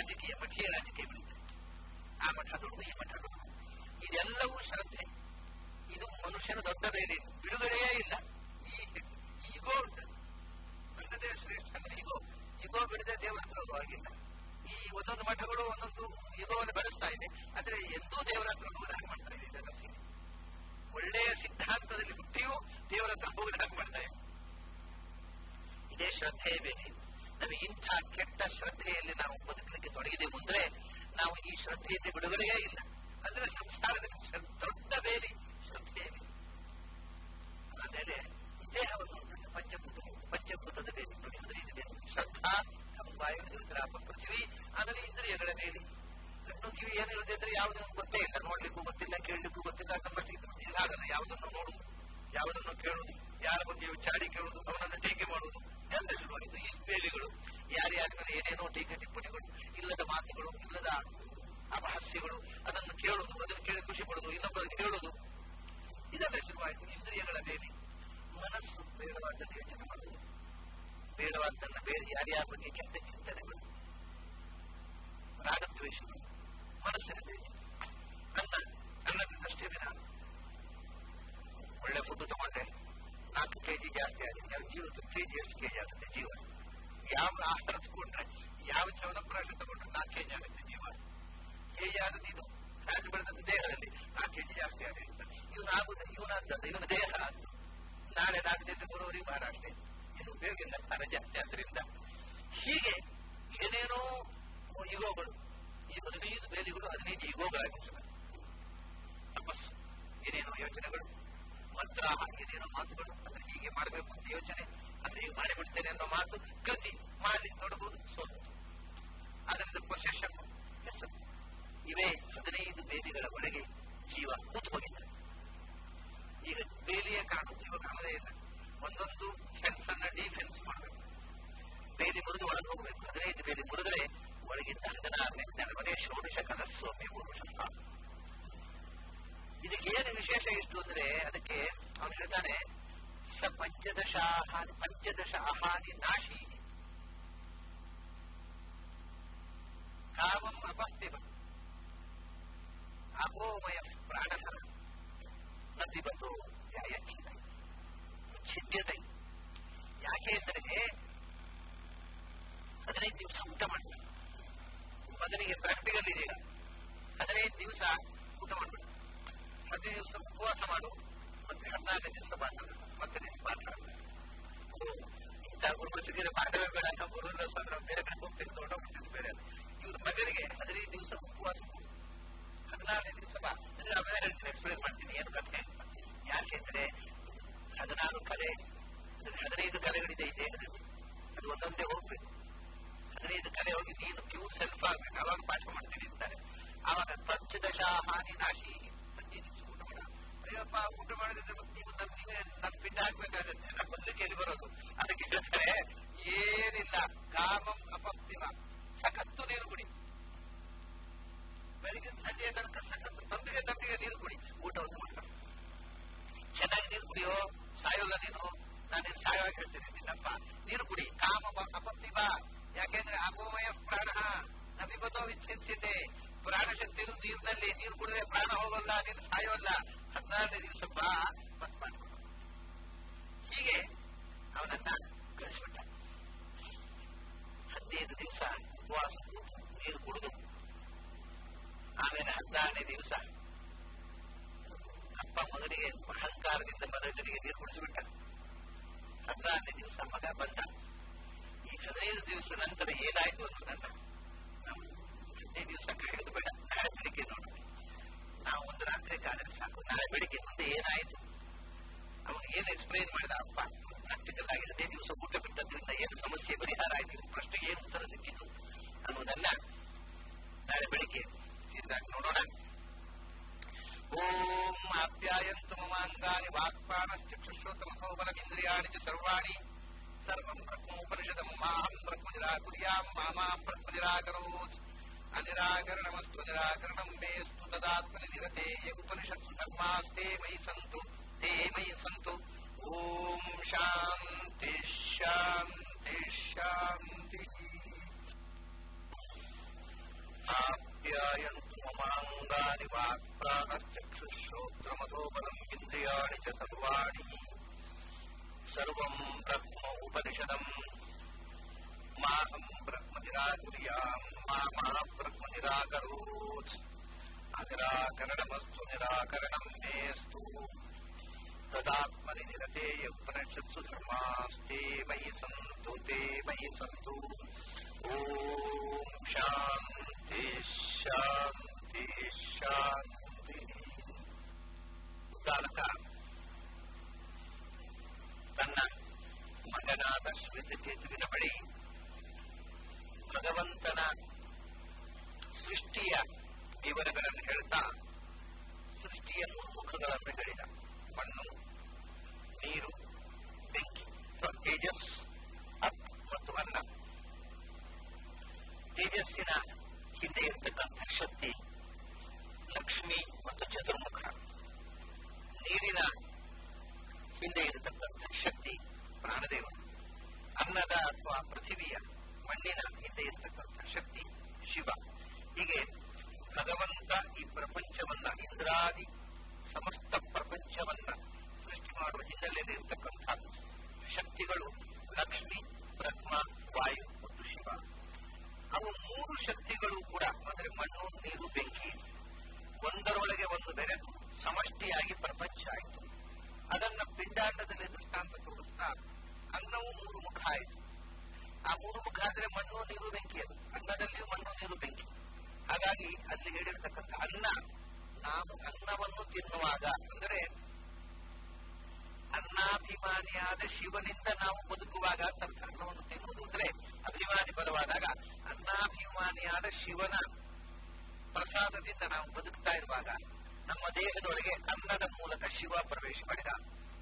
ವೈದಿಕೀಯ ಮಠೀಯ ರಾಜಕೀಯ ಬೆಳೀತದೆ ಆ ಮಠ ದೊಡ್ಡದು ಈ ಮಠ ದೊಡ್ಡದು ಇದೆಲ್ಲವೂ ಶ್ರದ್ಧೆ ಇದು ಮನುಷ್ಯನ ದೊಡ್ಡ ಬೇರೆ ಬಿಡುಗಡೆಯೇ ಇಲ್ಲ ಈ ಈಗೋ ಉಂಟು ನನ್ನದೇ ಶ್ರೇಷ್ಠ ಅಂದ್ರೆ ಈಗೋ ಈಗೋ ಬಿಡದೆ ದೇವರ ಹತ್ರ ಹೋಗುವಾಗಿಲ್ಲ ಈ ಒಂದೊಂದು ಮಠಗಳು ಒಂದೊಂದು ಯುಗವನ್ನು ಬೆಳೆಸ್ತಾ ಇದೆ ಆದ್ರೆ ಎಂದೂ ದೇವರ ಹತ್ರ ಹೋಗದಾಗ ಮಾಡ್ತಾ ಇದೆ ಇದೆಲ್ಲ ಸೇರಿ ಒಳ್ಳೆಯ ಸಿದ್ಧಾಂತದಲ್ಲಿ ಹುಟ್ಟಿಯೂ ದೇವರ ಹತ್ರ ಹೋಗದಾಗ ಮಾಡ್ತಾ ಇದೆ ಇದೇ ಶ್ರದ್ಧೆಯೇ ಬೇರೆ ನಮಗೆ ಇಂಥ ಕೆಟ್ಟ ಶ್ರದ್ಧೆಯಲ್ಲಿ ನಾವು ಬದುಕಲಿಕ್ಕೆ ತೊಡಗಿದೆವು ಅಂದ್ರೆ ನಾವು ಈ ಶ್ರದ್ಧೆಯಿಂದ ಬಿಡುಗಡೆಯೇ ಇಲ್ಲ ಅಂದ್ರೆ ಸಂಸಾರದಲ್ಲಿ ಶ್ರ- ದೊಡ್ಡ ಬೇಲಿ ಶ್ರದ್ಧೆಯೇ ಬೇರೆ ಆಮೇಲೆ ದೇಹವನ್ನು ಪಂಚಭೂತ ಪಂಚಭೂತದ ಬೇರೆ ನೋಡಿ ಅಂದ್ರೆ ಇದು ಬೇರೆ ಶ್ರದ್ಧಾ ವಾಯು ರುದ್ರಾಪ ಪೃಥ್ವಿ ಆಮೇಲೆ ಇಂದ್ರಿಯಗಳ ಮೇಲೆ ಕಣ್ಣು ಕಿವಿ ಏನಿರುತ್ತೆ ಅಂದ್ರೆ ಯಾವುದೂ ಗೊತ್ತೇ ಇಲ್ಲ ನೋಡ್ಲಿಕ್ಕೂ ಗೊತ್ತಿಲ್ಲ ಕೇಳಲಿಕ್ಕೂ ಗೊತ್ತಿಲ್ಲ ನಮ್ಮ ಹಾಗಲ್ಲ ಯಾವುದನ್ನು ನೋಡುವುದು ಯಾವುದನ್ನು ಕೇಳುವುದು ಯಾರ ಬಗ್ಗೆಯೂ ಚಾಡಿ ಕೇಳುವುದು ಅವನನ್ನು ಟೀಕೆ ಮಾಡುವುದು ಎಲ್ಲ ಶುರುವಾಯಿತು ಈ ಬೇಲಿಗಳು ಯಾರ್ಯಾರ ಮೇಲೆ ಏನೇನೋ ಟೀಕೆ ಟಿಪ್ಪಣಿಗಳು ಇಲ್ಲದ ಮಾತುಗಳು ಇಲ್ಲದ ಅಪಹಾಸ್ಯಗಳು ಅದನ್ನು ಕೇಳುವುದು ಅದನ್ನು ಕೇಳಿ ಖುಷಿ ಪಡುವುದು ಇನ್ನೊಬ್ಬರಿಗೆ ಹೇಳುವುದು ಇದೆಲ್ಲ ಶುರುವಾಯಿತು ಇಂದ್ರಿಯಗಳ ಬೇಲಿ ಮನಸ್ಸು ಬೇಡವಾದ್ದನ್ನು ಯೋಚನೆ ಮಾಡುವುದು ಬೇಡವಾದ್ದನ್ನ ಬೇರೆ ಯಾರ್ಯಾರ ಬಗ್ಗೆ ಕೆಟ್ಟ ಚಿಂತನೆಗಳು ರಾಗದ್ವೇಷಗಳು ಮನಸ್ಸಿನ ಬೇರೆ ಅನ್ನ ಅನ್ನದಿಂದಷ್ಟೇ ದಿನ ಒಳ್ಳೆ ಫುಡ್ ತಗೊಂಡೆ ನಾಲ್ಕು ಕೆಜಿ ಜಾಸ್ತಿ ಆಗಿದೆ ಯಾವ ಜೀವಕ್ಕೆ ಕೆಜಿ ಎಷ್ಟು ಕೆಜಿ ಆಗುತ್ತೆ ಜೀವ ಯಾವ ಆಹಾರ ತಗೊಂಡ್ರೆ ಯಾವ ಚವನಪ್ರಾಶ ತಗೊಂಡ್ರೆ ನಾಲ್ಕು ಕೆಜಿ ಆಗುತ್ತೆ ಜೀವ ಕೆಜಿ ಆಗುತ್ತೆ ಇದು ಫ್ಯಾಟ್ ಬೆಳೆದ ದೇಹದಲ್ಲಿ ನಾಲ್ಕು ಕೆಜಿ ಜಾಸ್ತಿ ಆಗುತ್ತೆ ಇವನು ಆಗುದು ಇವನಾದ್ದಲ್ಲ ಇವನ ದೇಹ ಅದು ನಾಳೆ ನಾಲ್ಕು ದಿವಸ ಬರೋರಿಗೆ ಬಾರ ಅಷ್ಟೇ ಏನು ಉಪಯೋಗ ಇಲ್ಲ ಭಾರ ಜಾಸ್ತಿ ಆದ್ರಿಂದ ಹೀಗೆ ಏನೇನೋ ಯುಗೋಗಳು ಈ ಹದಿನೈದು ಬೇಲಿಗಳು ಹದಿನೈದು ಯುಗೋಗಳಾಗಿರ್ತವೆ ತಪಸ್ಸು ಏನೇನೋ ಯೋಚನೆಗಳು ಮಂತ್ರ ಏನೇನೋ ಮಾತುಗಳು ಅಂದ್ರೆ ಹೀಗೆ ಮಾಡಬೇಕು ಅಂತ ಯೋಚನೆ ಅಂದ್ರೆ ಹೀಗೆ ಮಾಡಿಬಿಡ್ತೇನೆ ಅನ್ನೋ ಮಾತು ಕೃತಿ ಮಾಡಿ ತೊಡಗುವುದು ಸೋಲು ಅದರಿಂದ ಪೊಸೆಷನ್ ಹೆಸರು ಇವೇ ಹದಿನೈದು ಬೇಲಿಗಳ ಒಳಗೆ ಜೀವ ಕೂತು ಹೋಗಿದ್ದಾರೆ ಈಗ ಬೇಲಿಯೇ ಕಾಣು ಜೀವ ಕಾಣದೇ ಇಲ್ಲ ಒಂದೊಂದು ಫೆನ್ಸ್ ಅನ್ನ ಡಿಫೆನ್ಸ್ ಮಾಡಬೇಕು ಬೇಲಿ ಮುರಿದು ಒಳಗೆ ಹೋಗಬೇಕು ಹದಿನೈದು ಬೇಲಿ ಮುರಿದ್ರೆ ಒಳಗಿಂದ ಹದಿನಾರನೇ ನೆನಪದೇ ಷೋಡಶ ಕಲಸ್ವಾಮಿ ಪುರುಷ ಇದಕ್ಕೆ ಏನು ವಿಶೇಷ ಇಷ್ಟು ಅಂದ್ರೆ ಅದಕ್ಕೆ ಅವನು ಹೇಳ್ತಾನೆ ಸ ಪಂಚದಶ ಆಹಾನಿ ಪಂಚದಶ ಆಹಾನಿ ನಾಶಿ ಕಾಮಂ ಅಪಸ್ತಿವ ಅಪೋಮಯ ಪ್ರಾಣ ನದಿಬತು ಯಚ್ಛಿದೆ ಛಿದ್ಯತೆ ಯಾಕೆ ಅಂದರೆ ಹದಿನೈದು ದಿವಸ ಊಟ ಮಾಡಬೇಡ ಮೊದಲಿಗೆ ಪ್ರಾಕ್ಟಿಕಲ್ ಇದೆಯಲ್ಲ ಹದಿನೈದು ದಿವಸ ಊಟ ಮಾಡಬೇಡ ಹದಿನೈದು ದಿವಸ ಉಪವಾಸ ಮಾಡು ಮತ್ತೆ ಹದಿನಾರನೇ ದಿವಸ ಪಾಠ ಮತ್ತೆ ನೀನು ಪಾಠ ಇಂಥ ಗುರುಗಳು ಸಿಕ್ಕಿದ್ರೆ ಪಾಠವೇ ಬೇಡ ನಾವು ಗುರುಗಳ ಸ್ವಾಮಿ ಬೇರೆ ಕಡೆ ಹೋಗ್ತೀನಿ ದೊಡ್ಡ ಬಿಟ್ಟಿದ್ದು ಬೇರೆ ಇವ್ರ ಮಗನಿಗೆ ಹದಿನೈದು ದಿವಸ ಉಪವಾಸ ಮಾಡು ಹದಿನಾರನೇ ದಿವಸ ಬಾ ಅಂದ್ರೆ ಆಮೇಲೆ ಹೇಳ್ತೀನಿ ಎಕ್ಸ್ಪ್ಲೇನ್ ಮಾಡ್ತೀನಿ ಏನು ಕಥೆ ಯಾಕೆಂದ್ರೆ ಹದಿನಾರು ಕಲೆ ಹದಿನೈದು ಕಲೆಗಳಿದೆ ಈ ದೇಹದಲ್ಲಿ ಅದು ಒಂದೊಂದೇ ಹೋಗ್ಬೇಕು ಹದಿನೈದು ಕಲೆ ಹೋಗಿ ನೀನು ಪ್ಯೂರ್ ಸೆಲ್ಫ್ ಆಗ್ಬೇಕು ಅವಾಗ ಪಾಠ ಮಾಡ್ತೀನಿ ಅಂತಾರೆ ಆವಾಗ ಪಂಚದಶ ಹಾನಿ ನಾಶಿ ಹದಿನೈದು ದಿವಸ ಊಟ ಮಾಡ ಅಯ್ಯಪ್ಪ ಊಟ ಮಾಡಿದ್ರೆ ಮತ್ತೆ ನೀವು ನನ್ ನೀವೇ ನನ್ ಪಿಂಡ ಹಾಕ್ಬೇಕಾಗತ್ತೆ ನಮ್ಮ ಮೊದಲಿಗೆ ಎಲ್ಲಿ ಬರೋದು ಅದಕ್ಕೆ ಹೇಳ್ತಾರೆ ಏನಿಲ್ಲ ಕಾಮಂ ಅಪಕ್ತಿವ ಸಖತ್ತು ನೀರು ಕುಡಿ ಬೆಳಿಗ್ಗೆ ಸಂಜೆಯ ತನಕ ಸಖತ್ತು ತಂಬಿಗೆ ತಂಬಿಗೆ ನೀರು ಕುಡಿ ಊಟವನ್ನು ಮಾಡ್ತಾರೆ ಚೆನ್ನಾಗಿ ನೀರು ಕುಡಿಯೋ ಸಾಯೋಲ್ಲ ನೀನು ನಾನು ನೀನು ಸಾಯವಾಗಿ ಹೇಳ್ತೇನೆ ನಿನ್ನಪ್ಪ ನೀರು ಕುಡಿ ಕಾಮ ಅಪಕ್ತಿ ಬಾ ಯಾಕೆಂದ್ರೆ ಅಪೋಮಯ ಪ್ರಾಣ ನದಿಬತೋ ವಿಚ್ಛಿಸಿದೆ ಪ್ರಾಣ ಶಕ್ತಿ ಇರುವುದು ನೀರಿನಲ್ಲಿ ನೀರು ಕುಡಿದ್ರೆ ಪ್ರಾಣ ಹೋಗಲ್ಲ ನೀನು ಸಾಯೋಲ್ಲ ಹದಿನಾರನೇ ದಿವಸ ಬಾ ಮತ್ ಮಾಡ್ಕೊ ಹೀಗೆ ಅವನನ್ನ ಕಳಿಸ್ಬಿಟ್ಟ ಹದಿನೈದು ದಿವಸ ಉಪವಾಸ ಕೂತು ನೀರು ಕುಡಿದು ಆಮೇಲೆ ಹದಿನಾರನೇ ದಿವಸ ಅಪ್ಪ ಮಗನಿಗೆ ಅಹಂಕಾರದಿಂದ ಮಗನಿಗೆ ನೀರು ಕುಡಿಸಿಬಿಟ್ಟ ಹದಿನಾರನೇ ದಿವಸ ಮಗ ಬಂದ ಈ ಹದಿನೈದು ದಿವಸ ನಂತರ ಏನಾಯ್ತು ಅನ್ನೋದನ್ನ ನಾವು ಹದಿನೈದು ದಿವಸ ಕಾಯೋದು ಬೇಡ ನಾಳೆ ಬೆಳಿಗ್ಗೆ ನೋಡೋಣ ನಾವು ಒಂದು ರಾತ್ರಿ ಕಾದ್ರೆ ಸಾಕು ನಾಳೆ ಬೆಳಿಗ್ಗೆ ಮುಂದೆ ಏನಾಯ್ತು ಅವನು ಏನು ಎಕ್ಸ್ಪ್ಲೈನ್ ಮಾಡಿದ ಅಪ್ಪ ಪ್ರಾಕ್ಟಿಕಲ್ ಆಗಿ ಹದಿನೈದು ದಿವಸ ಊಟ ಬಿಟ್ಟದ್ರಿಂದ ಏನು ಸಮಸ್ಯೆ ಪರಿಹಾರ ಆಯ್ತು ಈ ಪ್ರಶ್ನೆಗೆ ಏನು ಉತ್ತರ ಸಿಕ್ಕಿತು ಅನ್ನೋದನ್ನ ನಾಳೆ ಬೆಳಿಗ್ಗೆ ಇದ್ದಾಗ ನೋಡೋಣ ಓಂ ಆಪ್ಯಾಯಂತು ಮಮಾಂಗಾನಿ ವಾಕ್ಪಾನಶ್ಚಕ್ಷುಶ್ರೋತಮಸೋ ಬಲಮಿಂದ್ರಿಯಾಣಿ ಚ ಸರ್ವಾಣಿ ಸರ್ವಂ ಬ್ರಹ್ಮೋಪನಿಷದಂ ಮಾಹಂ ಬ್ರಹ್ಮ ನಿರಾಕುರ್ಯಾಂ ಮಾಮಾ ಬ್ರಹ್ಮ ನಿರಾಕರೋತ್ ಅನಿರಾಕರಣಮಸ್ತು ನಿರಾಕರಣಂ ಮೇಸ್ತು ತದಾತ್ಮನಿ ನಿರತೆ ಉಪನಿಷತ್ಸು ಧರ್ಮಾಸ್ತೆ ಮಯಿ ಸಂತು ते मयि सन्तु ॐ शान्ति शान्ति शान्तिः ಇಂದ್ರಿಯಾಣಿ ವಾಕ್ ಪ್ರಾಣಶ್ಚಕ್ಷುಶ್ರೋತ್ರಮಥೋಬಲಂ ಇಂದ್ರಿಯಾಣಿ ಚ ಸರ್ವಾಣಿ ಸರ್ವಂ ಬ್ರಹ್ಮ ಉಪನಿಷದಂ ಮಾಹಂ ಬ್ರಹ್ಮ ನಿರಾಕುರ್ಯಾಂ ಮಾ ಮಾ ಬ್ರಹ್ಮ ನಿರಾಕರೋತ್ ಅನಿರಾಕರಣಮಸ್ತು ನಿರಾಕರಣಂ ಮೇಸ್ತು ತದಾತ್ಮನಿ ನಿರತೇಯ ಉಪನಿಷತ್ಸು ಧರ್ಮಾಸ್ತೆ ಮಯಿ ಸಂತು ತೇ ಮಯಿ ಸಂತು ಓಂ ಶಾಂತಿ ಶಾಂತಿ ಶಾಂತಿ ಉದ್ದಾಲಕ ತನ್ನ ಮಗನಾದ ಶ್ವೇತಕೇತುವಿನ ಬಳಿ ಭಗವಂತನ ಸೃಷ್ಟಿಯ ವಿವರಗಳನ್ನು ಹೇಳ್ತಾ ಸೃಷ್ಟಿಯ ಮುಖಗಳನ್ನು ಹೇಳಿದ ಮಣ್ಣು ನೀರು ಬೆಂಕಿ ತೇಜಸ್ ಅಪ್ ಮತ್ತು ಅನ್ನ ತೇಜಸ್ಸಿನ ಹಿಂದೆ ಇರತಕ್ಕಂಥ ಶಕ್ತಿ ಲಕ್ಷ್ಮಿ ಮತ್ತು ಚತುರ್ಮುಖ ನೀರಿನ ಹಿಂದೆ ಇರತಕ್ಕಂಥ ಶಕ್ತಿ ಪ್ರಾಣದೇವರು ಅನ್ನದ ಅಥವಾ ಪೃಥಿವಿಯ ಮಣ್ಣಿನ ಹಿಂದೆ ಇರತಕ್ಕಂಥ ಶಕ್ತಿ ಶಿವ ಹೀಗೆ ಭಗವಂತ ಈ ಪ್ರಪಂಚವನ್ನ ಇಂದ್ರಾದಿ ಸಮಸ್ತ ಪ್ರಪಂಚವನ್ನ ಸೃಷ್ಟಿ ಮಾಡುವ ಹಿನ್ನೆಲೆಯಲ್ಲಿ ಇರತಕ್ಕಂಥ ಶಕ್ತಿಗಳು ಲಕ್ಷ್ಮಿ ಬ್ರಹ್ಮ ವಾಯು ಮತ್ತು ಶಿವ ಅವು ಮೂರು ಶಕ್ತಿಗಳು ಕೂಡ ಅಂದರೆ ಮಣ್ಣು ನೀರು ಬೆಂಕಿ ಒಂದರೊಳಗೆ ಒಂದು ಬೆರೆತು ಸಮಷ್ಟಿಯಾಗಿ ಪ್ರಪಂಚ ಆಯಿತು ಅದನ್ನ ಪಿಂಡಾಂಡದಲ್ಲಿ ದೃಷ್ಟಾಂತ ತೋರಿಸ್ತಾ ಅನ್ನವು ಮೂರು ಮುಖ ಆಯಿತು ಆ ಮೂರು ಮುಖ ಆದರೆ ಮಣ್ಣು ನೀರು ಬೆಂಕಿ ಅದು ಅನ್ನದಲ್ಲಿಯೂ ಮಣ್ಣು ನೀರು ಬೆಂಕಿ ಹಾಗಾಗಿ ಅಲ್ಲಿ ಹೇಳಿರ್ತಕ್ಕಂಥ ಅನ್ನ ನಾವು ಅನ್ನವನ್ನು ತಿನ್ನುವಾಗ ಅಂದರೆ ಅನ್ನಾಭಿಮಾನಿಯಾದ ಶಿವನಿಂದ ನಾವು ಬದುಕುವಾಗ ಅಂತ ಅನ್ನವನ್ನು ತಿನ್ನುವುದು ಅಂದ್ರೆ ಅಭಿಮಾನಿ ಪದವಾದಾಗ ಅನ್ನಾಭಿಮಾನಿಯಾದ ಶಿವನ ಪ್ರಸಾದದಿಂದ ನಾವು ಬದುಕ್ತಾ ಇರುವಾಗ ನಮ್ಮ ದೇಹದೊಳಗೆ ಅನ್ನದ ಮೂಲಕ ಶಿವ ಪ್ರವೇಶ ಮಾಡಿದ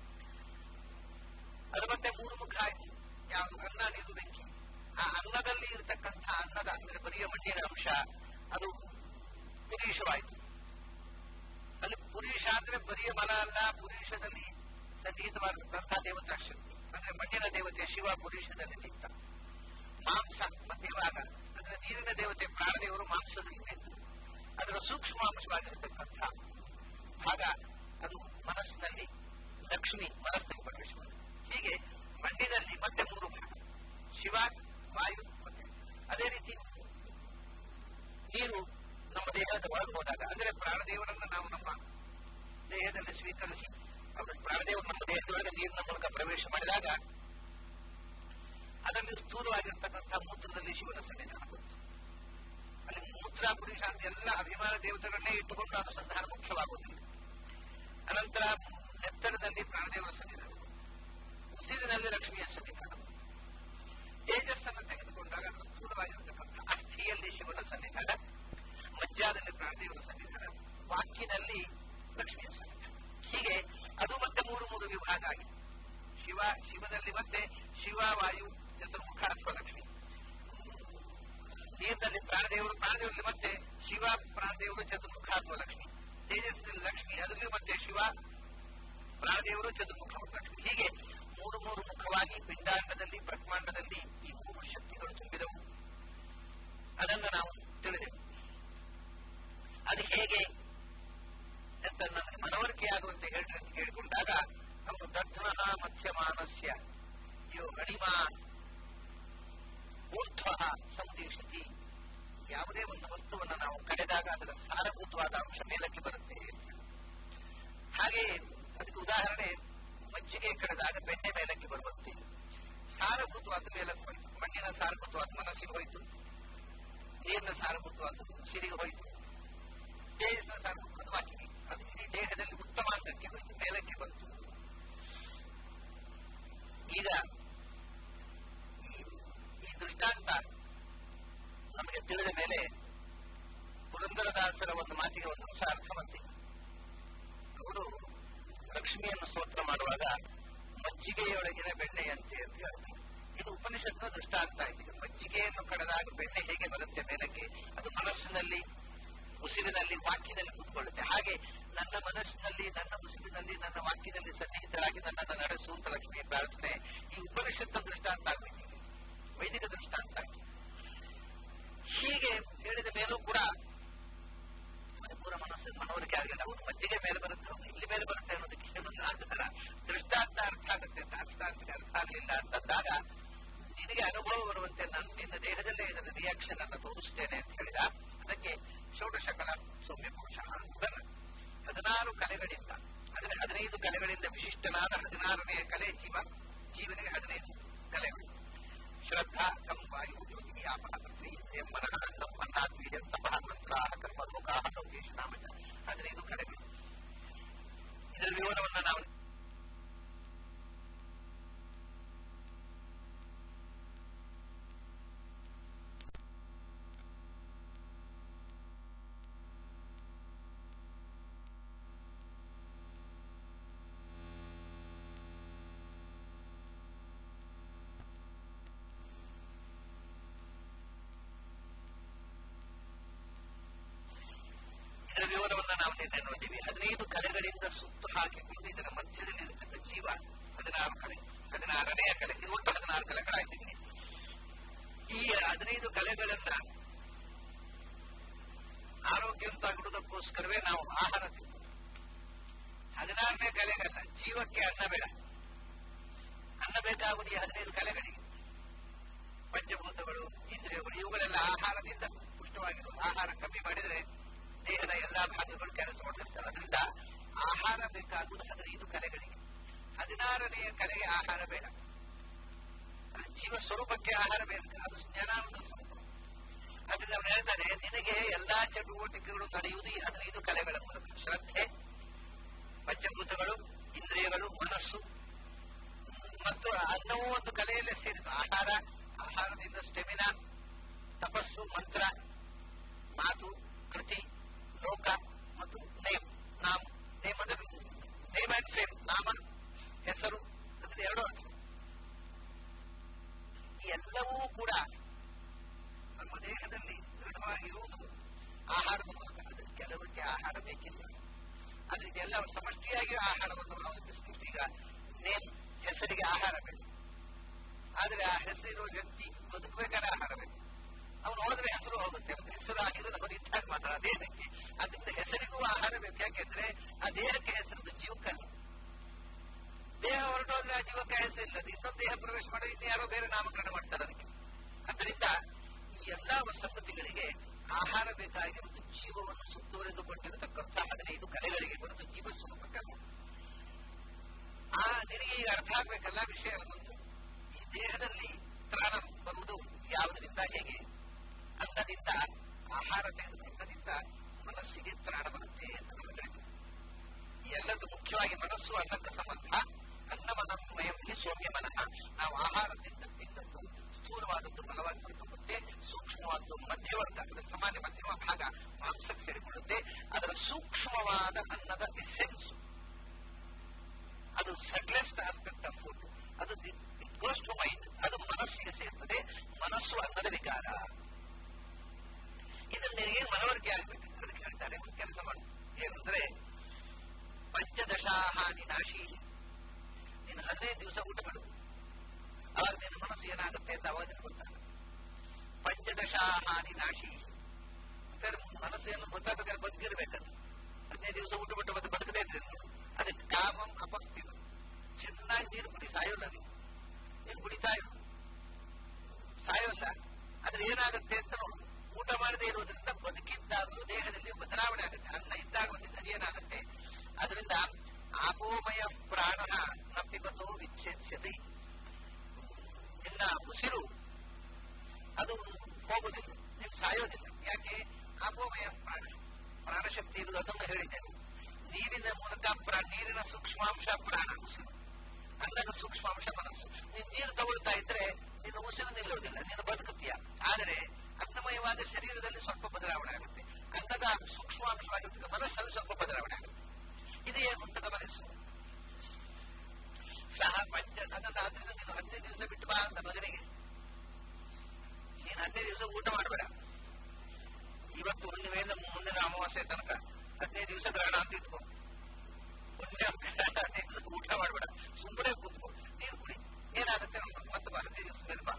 ಅದು ಮತ್ತೆ ಮೂರು ಮುಖ ಆಯ್ತು ಯಾವುದು ಅನ್ನ ನೀರು ಬೆಂಕಿ ಆ ಅನ್ನದಲ್ಲಿ ಇರತಕ್ಕಂಥ ಅನ್ನದ ಅಂದ್ರೆ ಬರಿಯ ಮಣ್ಣಿನ ಅಂಶ ಅದು ಪುರೀಶವಾಯಿತು ಅಲ್ಲಿ ಪುರೀಶ ಅಂದ್ರೆ ಬರಿಯ ಮಲ ಅಲ್ಲ ಪುರೀಶದಲ್ಲಿ ಸನ್ನಿಹಿತವಾಗಿರ್ತಂತಹ ದೇವತಾ ಶಕ್ತಿ ಅಂದ್ರೆ ಮಣ್ಣಿನ ದೇವತೆ ಶಿವ ಪುರೀಶದಲ್ಲಿ ನಿಂತ ಮಾಂಸ ಮಧ್ಯಭಾಗ ಅಂದ್ರೆ ನೀರಿನ ದೇವತೆ ಪ್ರಾಣದೇವರು ಮಾಂಸದಲ್ಲಿ ನಿಂತು ಅದರ ಸೂಕ್ಷ್ಮಾಂಶವಾಗಿರತಕ್ಕಂಥ ಭಾಗ ಅದು ಮನಸ್ಸಿನಲ್ಲಿ ಲಕ್ಷ್ಮಿ ಮನಸ್ಸಿನಲ್ಲಿ ಪ್ರವೇಶ ಹೀಗೆ ಮಣ್ಣಿನಲ್ಲಿ ಮತ್ತೆ ಮೂರು ಭಾಗ ಶಿವ ವಾಯು ಮತ್ತೆ ಅದೇ ರೀತಿ ನೀರು ನಮ್ಮ ದೇಹದ ಒಳಗೆ ಹೋದಾಗ ಅಂದ್ರೆ ಪ್ರಾಣದೇವರನ್ನ ನಾವು ನಮ್ಮ ದೇಹದಲ್ಲಿ ಸ್ವೀಕರಿಸಿ ಅವರು ಪ್ರಾಣದೇವರು ನಮ್ಮ ದೇಹದೊಳಗೆ ನೀರಿನ ಮೂಲಕ ಪ್ರವೇಶ ಮಾಡಿದಾಗ ಅದರಲ್ಲಿ ಸ್ಥೂಲವಾಗಿರ್ತಕ್ಕಂಥ ಮೂತ್ರದಲ್ಲಿ ಶಿವನ ಸನ್ನಿಧಾನ ಬಂತು ಅಲ್ಲಿ ಮೂತ್ರ ಪುರುಷ ಅಂತ ಎಲ್ಲ ಅಭಿಮಾನ ದೇವತೆಗಳನ್ನೇ ಇಟ್ಟುಕೊಂಡು ಅನುಸಂಧಾನ ಮುಖ್ಯವಾಗುವುದಿಲ್ಲ ಅನಂತರ ನೆತ್ತರದಲ್ಲಿ ಪ್ರಾಣದೇವರ ಸನ್ನಿಧಾನ ಉಸಿರಿನಲ್ಲಿ ಲಕ್ಷ್ಮಿಯ ಸನ್ನಿಧಾನ ತೇಜಸ್ಸನ್ನು ತೆಗೆದುಕೊಂಡಾಗ ಅದರ ಸ್ಥೂಲವಾಗಿರತಕ್ಕಂಥ ಅಸ್ಥಿಯಲ್ಲಿ ಶಿವನ ಸನ್ನಿಧಾನ ಮಜ್ಜಾದಲ್ಲಿ ಪ್ರಾಣದೇವರ ಸನ್ನಿಧಾನ ವಾಕ್ಯದಲ್ಲಿ ಲಕ್ಷ್ಮಿಯ ಸನ್ನಿಧಾನ ಹೀಗೆ ಅದು ಮತ್ತೆ ಮೂರು ಮೂರು ವಿಭಾಗ ಆಗಿದೆ ಶಿವ ಶಿವನಲ್ಲಿ ಮತ್ತೆ ಶಿವ ವಾಯು ಚತುರ್ಮುಖ ಅಥವಾ ಲಕ್ಷ್ಮಿ ನೀರಿನಲ್ಲಿ ಪ್ರಾಣದೇವರು ಪ್ರಾಣದೇವರಲ್ಲಿ ಮತ್ತೆ ಶಿವ ಪ್ರಾಣದೇವರು ಚತುರ್ಮುಖ ಅಥವಾ ಲಕ್ಷ್ಮಿ ತೇಜಸ್ಸಿನಲ್ಲಿ ಲಕ್ಷ್ಮಿ ಅದರಲ್ಲಿ ಮತ್ತೆ ಶಿವ ಪ್ರಾಣದೇವರು ಚತುರ್ಮುಖ ಮತ್ತು ಲಕ್ಷ್ಮಿ ಹೀಗೆ ಮೂರು ಮೂರು ಮುಖವಾಗಿ ಪಿಂಡಾಂಡದಲ್ಲಿ ಬ್ರಹ್ಮಾಂಡದಲ್ಲಿ ಈ ಮೂರು ಶಕ್ತಿಗಳು ತುಂಬಿದವು ಅದನ್ನು ನಾವು ತಿಳಿದೆವು ಅದು ಹೇಗೆ ಅಂತ ನನಗೆ ಮನವರಿಕೆಯಾಗುವಂತೆ ಹೇಳ್ರಿ ಅಂತ ಕೇಳಿಕೊಂಡಾಗ ಅವನು ದಧ್ನಃ ಮಧ್ಯಮಾನಸ್ಯ ಇವು ಅಣಿಮ ಊರ್ಧ್ವ ಸಮುದೇಶತಿ ಯಾವುದೇ ಒಂದು ವಸ್ತುವನ್ನು ನಾವು ಕಡೆದಾಗ ಅದರ ಸಾರಭೂತವಾದ ಅಂಶ ಮೇಲಕ್ಕೆ ಬರುತ್ತೆ ಹಾಗೆ ಅದಕ್ಕೆ ಉದಾಹರಣೆ ಮಜ್ಜಿಗೆ ಕಳೆದಾಗ ಬೆಣ್ಣೆ ಮೇಲಕ್ಕೆ ಬರುವಂತೆ ಸಾರಭೂತವಾದ ಮೇಲಕ್ಕೆ ಹೋಯಿತು ಮಣ್ಣಿನ ಸಾರಭೂತವಾದ ಮನಸ್ಸಿಗೆ ಹೋಯಿತು ನೀರಿನ ಸಾರಭೂತವಾದ ಸಿರಿಗೆ ಹೋಯಿತು ತೇಜಸ್ಸಿನ ಸಾರಭೂತವಾದ ವಾಕಿಗೆ ಅದು ಇಡೀ ದೇಹದಲ್ಲಿ ಉತ್ತಮಾಂಗಕ್ಕೆ ಹೋಯಿತು ಮೇಲಕ್ಕೆ ಬಂತು ಈಗ ಈ ದೃಷ್ಟಾಂತ ನಮಗೆ ತಿಳಿದ ಮೇಲೆ ಪುರಂದರದಾಸರ ಒಂದು ಮಾತಿಗೆ ಒಂದು ಹೊಸ ಅರ್ಥ ಬಂದಿದೆ ಅವರು ಲಕ್ಷ್ಮಿಯನ್ನು ಸ್ತೋತ್ರ ಮಾಡುವಾಗ ಮಜ್ಜಿಗೆಯೊಳಗಿನ ಬೆಣ್ಣೆಯಂತೆ ಅಂತ ಹೇಳ್ತಾರೆ ಇದು ಉಪನಿಷತ್ನ ದೃಷ್ಟಾಂತ ಆಗಿದೆ ಮಜ್ಜಿಗೆಯನ್ನು ಕಳೆದಾಗ ಬೆಣ್ಣೆ ಹೇಗೆ ಬರುತ್ತೆ ಮೇಲಕ್ಕೆ ಅದು ಮನಸ್ಸಿನಲ್ಲಿ ಉಸಿರಿನಲ್ಲಿ ವಾಕ್ಯದಲ್ಲಿ ಕೂತ್ಕೊಳ್ಳುತ್ತೆ ಹಾಗೆ ನನ್ನ ಮನಸ್ಸಿನಲ್ಲಿ ನನ್ನ ಉಸಿರಿನಲ್ಲಿ ನನ್ನ ವಾಕ್ಯದಲ್ಲಿ ಸನ್ನಿಹಿತರಾಗಿ ನನ್ನನ್ನು ನಡೆಸು ಅಂತ ಲಕ್ಷ್ಮಿ ಪ್ರಾರ್ಥನೆ ಈ ಉಪನಿಷತ್ನ ದೃಷ್ಟಾಂತ ಆಗಬೇಕು ವೈದಿಕ ದೃಷ್ಟಾಂತ ಆಗಿದೆ ಹೀಗೆ ಹೇಳಿದ ಮೇಲೂ ಕೂಡ ಮಣಿಪುರ ಮನಸ್ಸು ಅಲ್ಲ ಒಂದು ಮಜ್ಜಿಗೆ ಮೇಲೆ ಬರುತ್ತೆ ಹೌದು ಇಲ್ಲಿ ಮೇಲೆ ಬರುತ್ತೆ ಅನ್ನೋದಕ್ಕೆ ಏನು ಅದರ ದೃಷ್ಟಾಂತ ಅರ್ಥ ಆಗುತ್ತೆ ಅಂತ ದೃಷ್ಟಾಂತಕ್ಕೆ ಅರ್ಥ ಆಗಲಿಲ್ಲ ಅಂತಂದಾಗ ನಿನಗೆ ಅನುಭವ ಬರುವಂತೆ ನಾನು ನಿನ್ನ ದೇಹದಲ್ಲೇ ಇದರ ರಿಯಾಕ್ಷನ್ ಅನ್ನು ತೋರಿಸ್ತೇನೆ ಅಂತ ಹೇಳಿದ ಅದಕ್ಕೆ ಷೋಡಶಕಲ ಸೌಮ್ಯ ಪುರುಷ ಅಂತನ ಹದಿನಾರು ಕಲೆಗಳಿಂದ ಅದರ ಹದಿನೈದು ಕಲೆಗಳಿಂದ ವಿಶಿಷ್ಟನಾದ ಹದಿನಾರನೆಯ ಕಲೆ ಜೀವ ಜೀವನಿಗೆ ಹದಿನೈದು ಕಲೆಗಳು ಶ್ರದ್ಧಾ ಕಂ ವಾಯು ಜ್ಯೋತಿ ಆಪಹ ಪೃಥ್ವಿ ಇಂದ್ರಿಯಂ ಮನಃ ಅನ್ನಂ ಅನ್ನಾತ್ಮೀಯ ತಪಃ ಮಂತ್ರಾಹ ಕರ್ಮ ಲೋಕಾಹ ಲೋಕೇಶ ನಾಮಕ ಹದಿನೈದು ಕಲೆಗಳು ಇದರ ವಿವರವನ್ನು ನಾವು ಇದರ ವಿವರವನ್ನ ನಾವು ನಿನ್ನೆ ನೋಡಿದ್ದೀವಿ ಹದಿನೈದು ಕಲೆಗಳಿಂದ ಸುತ್ತು ಹಾಕಿಕೊಂಡು ಇದರ ಮಧ್ಯದಲ್ಲಿ ಇರತಕ್ಕ ಜೀವ ಹದಿನಾರು ಕಲೆ ಹದಿನಾರನೆಯ ಕಲೆ ಇದು ಒಟ್ಟು ಹದಿನಾರು ಕಲೆಗಳಾಯ್ತು ಇಲ್ಲಿ ಈ ಹದಿನೈದು ಕಲೆಗಳನ್ನ ಆರೋಗ್ಯವಂತಾಗಿಡುವುದಕ್ಕೋಸ್ಕರವೇ ನಾವು ಆಹಾರ ತಿನ್ನು ಹದಿನಾರನೇ ಕಲೆಗಲ್ಲ ಜೀವಕ್ಕೆ ಅನ್ನ ಬೇಡ ಅನ್ನ ಬೇಕಾಗುವುದು ಈ ಹದಿನೈದು ಕಲೆಗಳಿಗೆ ಪಂಚಭೂತಗಳು ಇಂದ್ರಿಯಗಳು ಇವುಗಳೆಲ್ಲ ಆಹಾರದಿಂದ ಪುಷ್ಟವಾಗಿರುವುದು ಆಹಾರ ಕಮ್ಮಿ ಮಾಡಿದರೆ ದೇಹದ ಎಲ್ಲಾ ಭಾಗಗಳು ಕೆಲಸ ಮಾಡಿರ್ತಾರೆ ಅದರಿಂದ ಆಹಾರ ಬೇಕಾಗುವುದು ಹದಿನೈದು ಕಲೆಗಳಿಗೆ ಹದಿನಾರನೆಯ ಕಲೆಗೆ ಆಹಾರ ಬೇಡ ಅದು ಜೀವ ಸ್ವರೂಪಕ್ಕೆ ಆಹಾರ ಬೇಕು ಅದು ಜ್ಞಾನಾನಂದ ಸ್ವರೂಪ ಅದರಿಂದ ಅವನು ಹೇಳ್ತಾನೆ ನಿನಗೆ ಎಲ್ಲಾ ಚಟುವಟಿಕೆಗಳು ನಡೆಯುವುದು ಈ ಹದಿನೈದು ಕಲೆಗಳ ಮೂಲಕ ಶ್ರದ್ಧೆ ಪಂಚಭೂತಗಳು ಇಂದ್ರಿಯಗಳು ಮನಸ್ಸು ಮತ್ತು ಅನ್ನವೂ ಒಂದು ಕಲೆಯಲ್ಲೇ ಸೇರಿತು ಆಹಾರ ಆಹಾರದಿಂದ ಸ್ಟೆಮಿನಾ ತಪಸ್ಸು ಮಂತ್ರ ಮಾತು ಕೃತಿ ಲೋಕ ಮತ್ತು ನೇಮ್ ನಾಮ್ ನೇಮ್ ಅಂದ್ರೆ ನೇಮ್ ಅಂಡ್ ಫೇಮ್ ನಾಮ ಹೆಸರು ಅದ್ರಲ್ಲಿ ಎರಡು ಅರ್ಥ ಈ ಎಲ್ಲವೂ ಕೂಡ ನಮ್ಮ ದೇಹದಲ್ಲಿ ದೃಢವಾಗಿರುವುದು ಆಹಾರದ ಮೂಲಕ ಅದಕ್ಕೆ ಕೆಲವರಿಗೆ ಆಹಾರ ಬೇಕಿಲ್ಲ ಅದಕ್ಕೆ ಎಲ್ಲ ಸಮಷ್ಟಿಯಾಗಿ ಆಹಾರವನ್ನು ಅವಲಂಬಿಸಬೇಕು ಈಗ ನೇಮ್ ಹೆಸರಿಗೆ ಆಹಾರ ಬೇಕು ಆದ್ರೆ ಆ ಹೆಸರಿರುವ ವ್ಯಕ್ತಿ ಬದುಕಬೇಕಾದ್ರೆ ಆಹಾರ ಬೇಕು ಅವನು ಹೋದ್ರೆ ಹೆಸರು ಹೋಗುತ್ತೆ ಮತ್ತೆ ಹೆಸರು ಆಗಿರೋದು ಅವನು ಇದ್ದಾಗ ಮಾತ್ರ ಆ ದೇಹಕ್ಕೆ ಅದರಿಂದ ಹೆಸರಿಗೂ ಆಹಾರ ಬೇಕು ಯಾಕೆಂದ್ರೆ ಆ ದೇಹಕ್ಕೆ ಹೆಸರು ಜೀವಕ್ಕಲ್ಲ ದೇಹ ಹೊರಟೋದ್ರೆ ಆ ಜೀವಕ್ಕೆ ಹೆಸರಿಲ್ಲ ಅದು ಇನ್ನೊಂದು ದೇಹ ಪ್ರವೇಶ ಮಾಡೋ ಇನ್ನು ಯಾರೋ ಬೇರೆ ನಾಮಕರಣ ಮಾಡ್ತಾರೆ ಅದಕ್ಕೆ ಅದರಿಂದ ಈ ಎಲ್ಲಾ ಸಂಗತಿಗಳಿಗೆ ಆಹಾರ ಬೇಕಾಗಿರುವುದು ಜೀವವನ್ನು ಸುತ್ತುವರೆದುಕೊಂಡಿರತಕ್ಕಂಥ ಹದಿನೈದು ಕಲೆಗಳಿಗೆ ಹೊರತು ಜೀವ ಸ್ವರೂಪಕ್ಕಲ್ಲ ಆ ನಿನಗೆ ಈಗ ಅರ್ಥ ಆಗ್ಬೇಕಲ್ಲ ವಿಷಯ ಒಂದು ಈ ದೇಹದಲ್ಲಿ ತ್ರಾಣ ಬರುವುದು ಯಾವುದರಿಂದ ಹೇಗೆ ಅನ್ನದಿಂದ ಆಹಾರ ತೆಗೆದುಕೊಂಡದಿಂದ ಮನಸ್ಸಿಗೆ ತ್ರಾಣ ಬರುತ್ತೆ ಅಂತ ನಾವು ಹೇಳಿದ್ವಿ ಈ ಎಲ್ಲದು ಮುಖ್ಯವಾಗಿ ಮನಸ್ಸು ಅನ್ನಕ್ಕೆ ಸಂಬಂಧ ಅನ್ನಮನಮಯಂ ಹಿ ಸೌಮ್ಯ ಮನಃ ನಾವು ಆಹಾರ ತಿಂದ ತಿಂದದ್ದು ಸ್ಥೂಲವಾದದ್ದು ಬಲವಾಗಿ ಹೊರಟುಕೊಳ್ಳುತ್ತೆ ಸೂಕ್ಷ್ಮವಾದದ್ದು ಮಧ್ಯವರ್ಗ ಅದರ ಸಾಮಾನ್ಯ ಮಧ್ಯಮ ಭಾಗ ಮಾಂಸಕ್ಕೆ ಸೇರಿಕೊಳ್ಳುತ್ತೆ ಅದರ ಸೂಕ್ಷ್ಮವಾದ ಅನ್ನದ ಎಸೆನ್ಸ್ ಅದು ಸಟ್ಲೆಸ್ಟ್ ಆಸ್ಪೆಕ್ಟ್ ಆಫ್ ಫುಡ್ ಅದು ಇಟ್ ಗೋಸ್ ಟು ಮೈಂಡ್ ಅದು ಮನಸ್ಸಿಗೆ ಸೇರ್ತದೆ ಮನಸ್ಸು ಅನ್ನದ ವಿಕಾರ ಇದನ್ನ ನಿನಗೆ ಮನವರಿಕೆ ಆಗ್ಬೇಕು ಅದಕ್ಕೆ ಹೇಳ್ತಾರೆ ಒಂದು ಕೆಲಸ ಮಾಡು ಏನಂದ್ರೆ ಪಂಚದಶಾಹಾನಿ ನಾಶಿ ನೀನು ಹದಿನೈದು ದಿವಸ ಊಟ ಬಿಡು ಅವಾಗ ನಿನ್ನ ಮನಸ್ಸು ಏನಾಗುತ್ತೆ ಅಂತ ಅವಾಗ ನಿನಗೆ ಗೊತ್ತಾಗ ಪಂಚದಶಾಹಾನಿ ನಾಶಿ ಮನಸ್ಸು ಏನು ಗೊತ್ತಾಗಬೇಕಾದ್ರೆ ಬದುಕಿರ್ಬೇಕಲ್ಲ ಹದಿನೈದು ದಿವಸ ಊಟ ಬಿಟ್ಟು ಮತ್ತೆ ಬದುಕದೇ ಇದ್ರೆ ಅದಕ್ಕೆ ಕಾಮಂ ಅಪಸ್ತಿವ ಚೆನ್ನಾಗಿ ನೀರು ಕುಡಿ ಸಾಯೋಲ್ಲ ನೀವು ನೀನು ಕುಡಿತಾ ಇರು ಸಾಯೋಲ್ಲ ಆದ್ರೆ ಏನಾಗುತ್ತೆ ಅಂತ ನೋಡು ಊಟ ಮಾಡದೇ ಇರುವುದರಿಂದ ಬದುಕಿದ್ದಾಗಲೂ ದೇಹದಲ್ಲಿ ಬದಲಾವಣೆ ಆಗುತ್ತೆ ಅನ್ನ ಇದ್ದಾಗ ಒಂದಿದ್ದ ಏನಾಗುತ್ತೆ ಅದರಿಂದ ಆಪೋಮಯ ಪ್ರಾಣ ನ ಪಿಬತೋ ವಿಚ್ಛೇದ್ಯತೆ ನಿನ್ನ ಉಸಿರು ಅದು ಹೋಗುದಿಲ್ಲ ನೀನು ಸಾಯೋದಿಲ್ಲ ಯಾಕೆ ಆಪೋಮಯ ಪ್ರಾಣ ಪ್ರಾಣಶಕ್ತಿ ಇರುವುದು ಅದನ್ನು ಹೇಳಿದ್ದೇನೆ ನೀರಿನ ಮೂಲಕ ಪ್ರಾ ನೀರಿನ ಸೂಕ್ಷ್ಮಾಂಶ ಪ್ರಾಣ ಉಸಿರು ಅನ್ನದ ಸೂಕ್ಷ್ಮಾಂಶ ಮನಸ್ಸು ನೀನು ನೀರು ತಗೊಳ್ತಾ ಇದ್ರೆ ನಿನ್ನ ಉಸಿರು ನಿಲ್ಲುವುದಿಲ್ಲ ನೀನು ಬದುಕುತ್ತೀಯ ಆದರೆ ಅನ್ನಮಯವಾದ ಶರೀರದಲ್ಲಿ ಸ್ವಲ್ಪ ಬದಲಾವಣೆ ಆಗುತ್ತೆ ಅನ್ನದ ಸೂಕ್ಷ್ಮಾಂಶವಾಗಿರ್ತಕ್ಕ ಮನಸ್ಸಲ್ಲಿ ಸ್ವಲ್ಪ ಬದಲಾವಣೆ ಆಗುತ್ತೆ ಇದು ಏನು ಅಂತ ಗಮನಿಸು ಸಹ ಪಂಚ ಅದನ್ನಾದ್ರಿಂದ ನೀನು ಹದಿನೈದು ದಿವಸ ಬಿಟ್ಟು ಬಾ ಅಂತ ಮಗನಿಗೆ ನೀನು ಹದಿನೈದು ದಿವಸ ಊಟ ಮಾಡಬೇಡ ಇವತ್ತು ಹುಣ್ಣಿಮೆಯಿಂದ ಮುಂದಿನ ಅಮಾವಾಸ್ಯೆ ತನಕ ಹದಿನೈದು ದಿವಸ ಗ್ರಹಣ ಅಂತ ಇಟ್ಕೋ ಹುಣ್ಣಿಮೆ ಹದಿನೈದು ದಿವಸ ಊಟ ಮಾಡಬೇಡ ಸುಮ್ಮನೆ ಕೂತ್ಕೋ ನೀರು ಕುಡಿ ಏನಾಗುತ್ತೆ ನೋಡು ಮತ್ತೆ ಬಾ ಹದಿನೈದು ದಿವಸ ಮೇಲೆ ಬಾ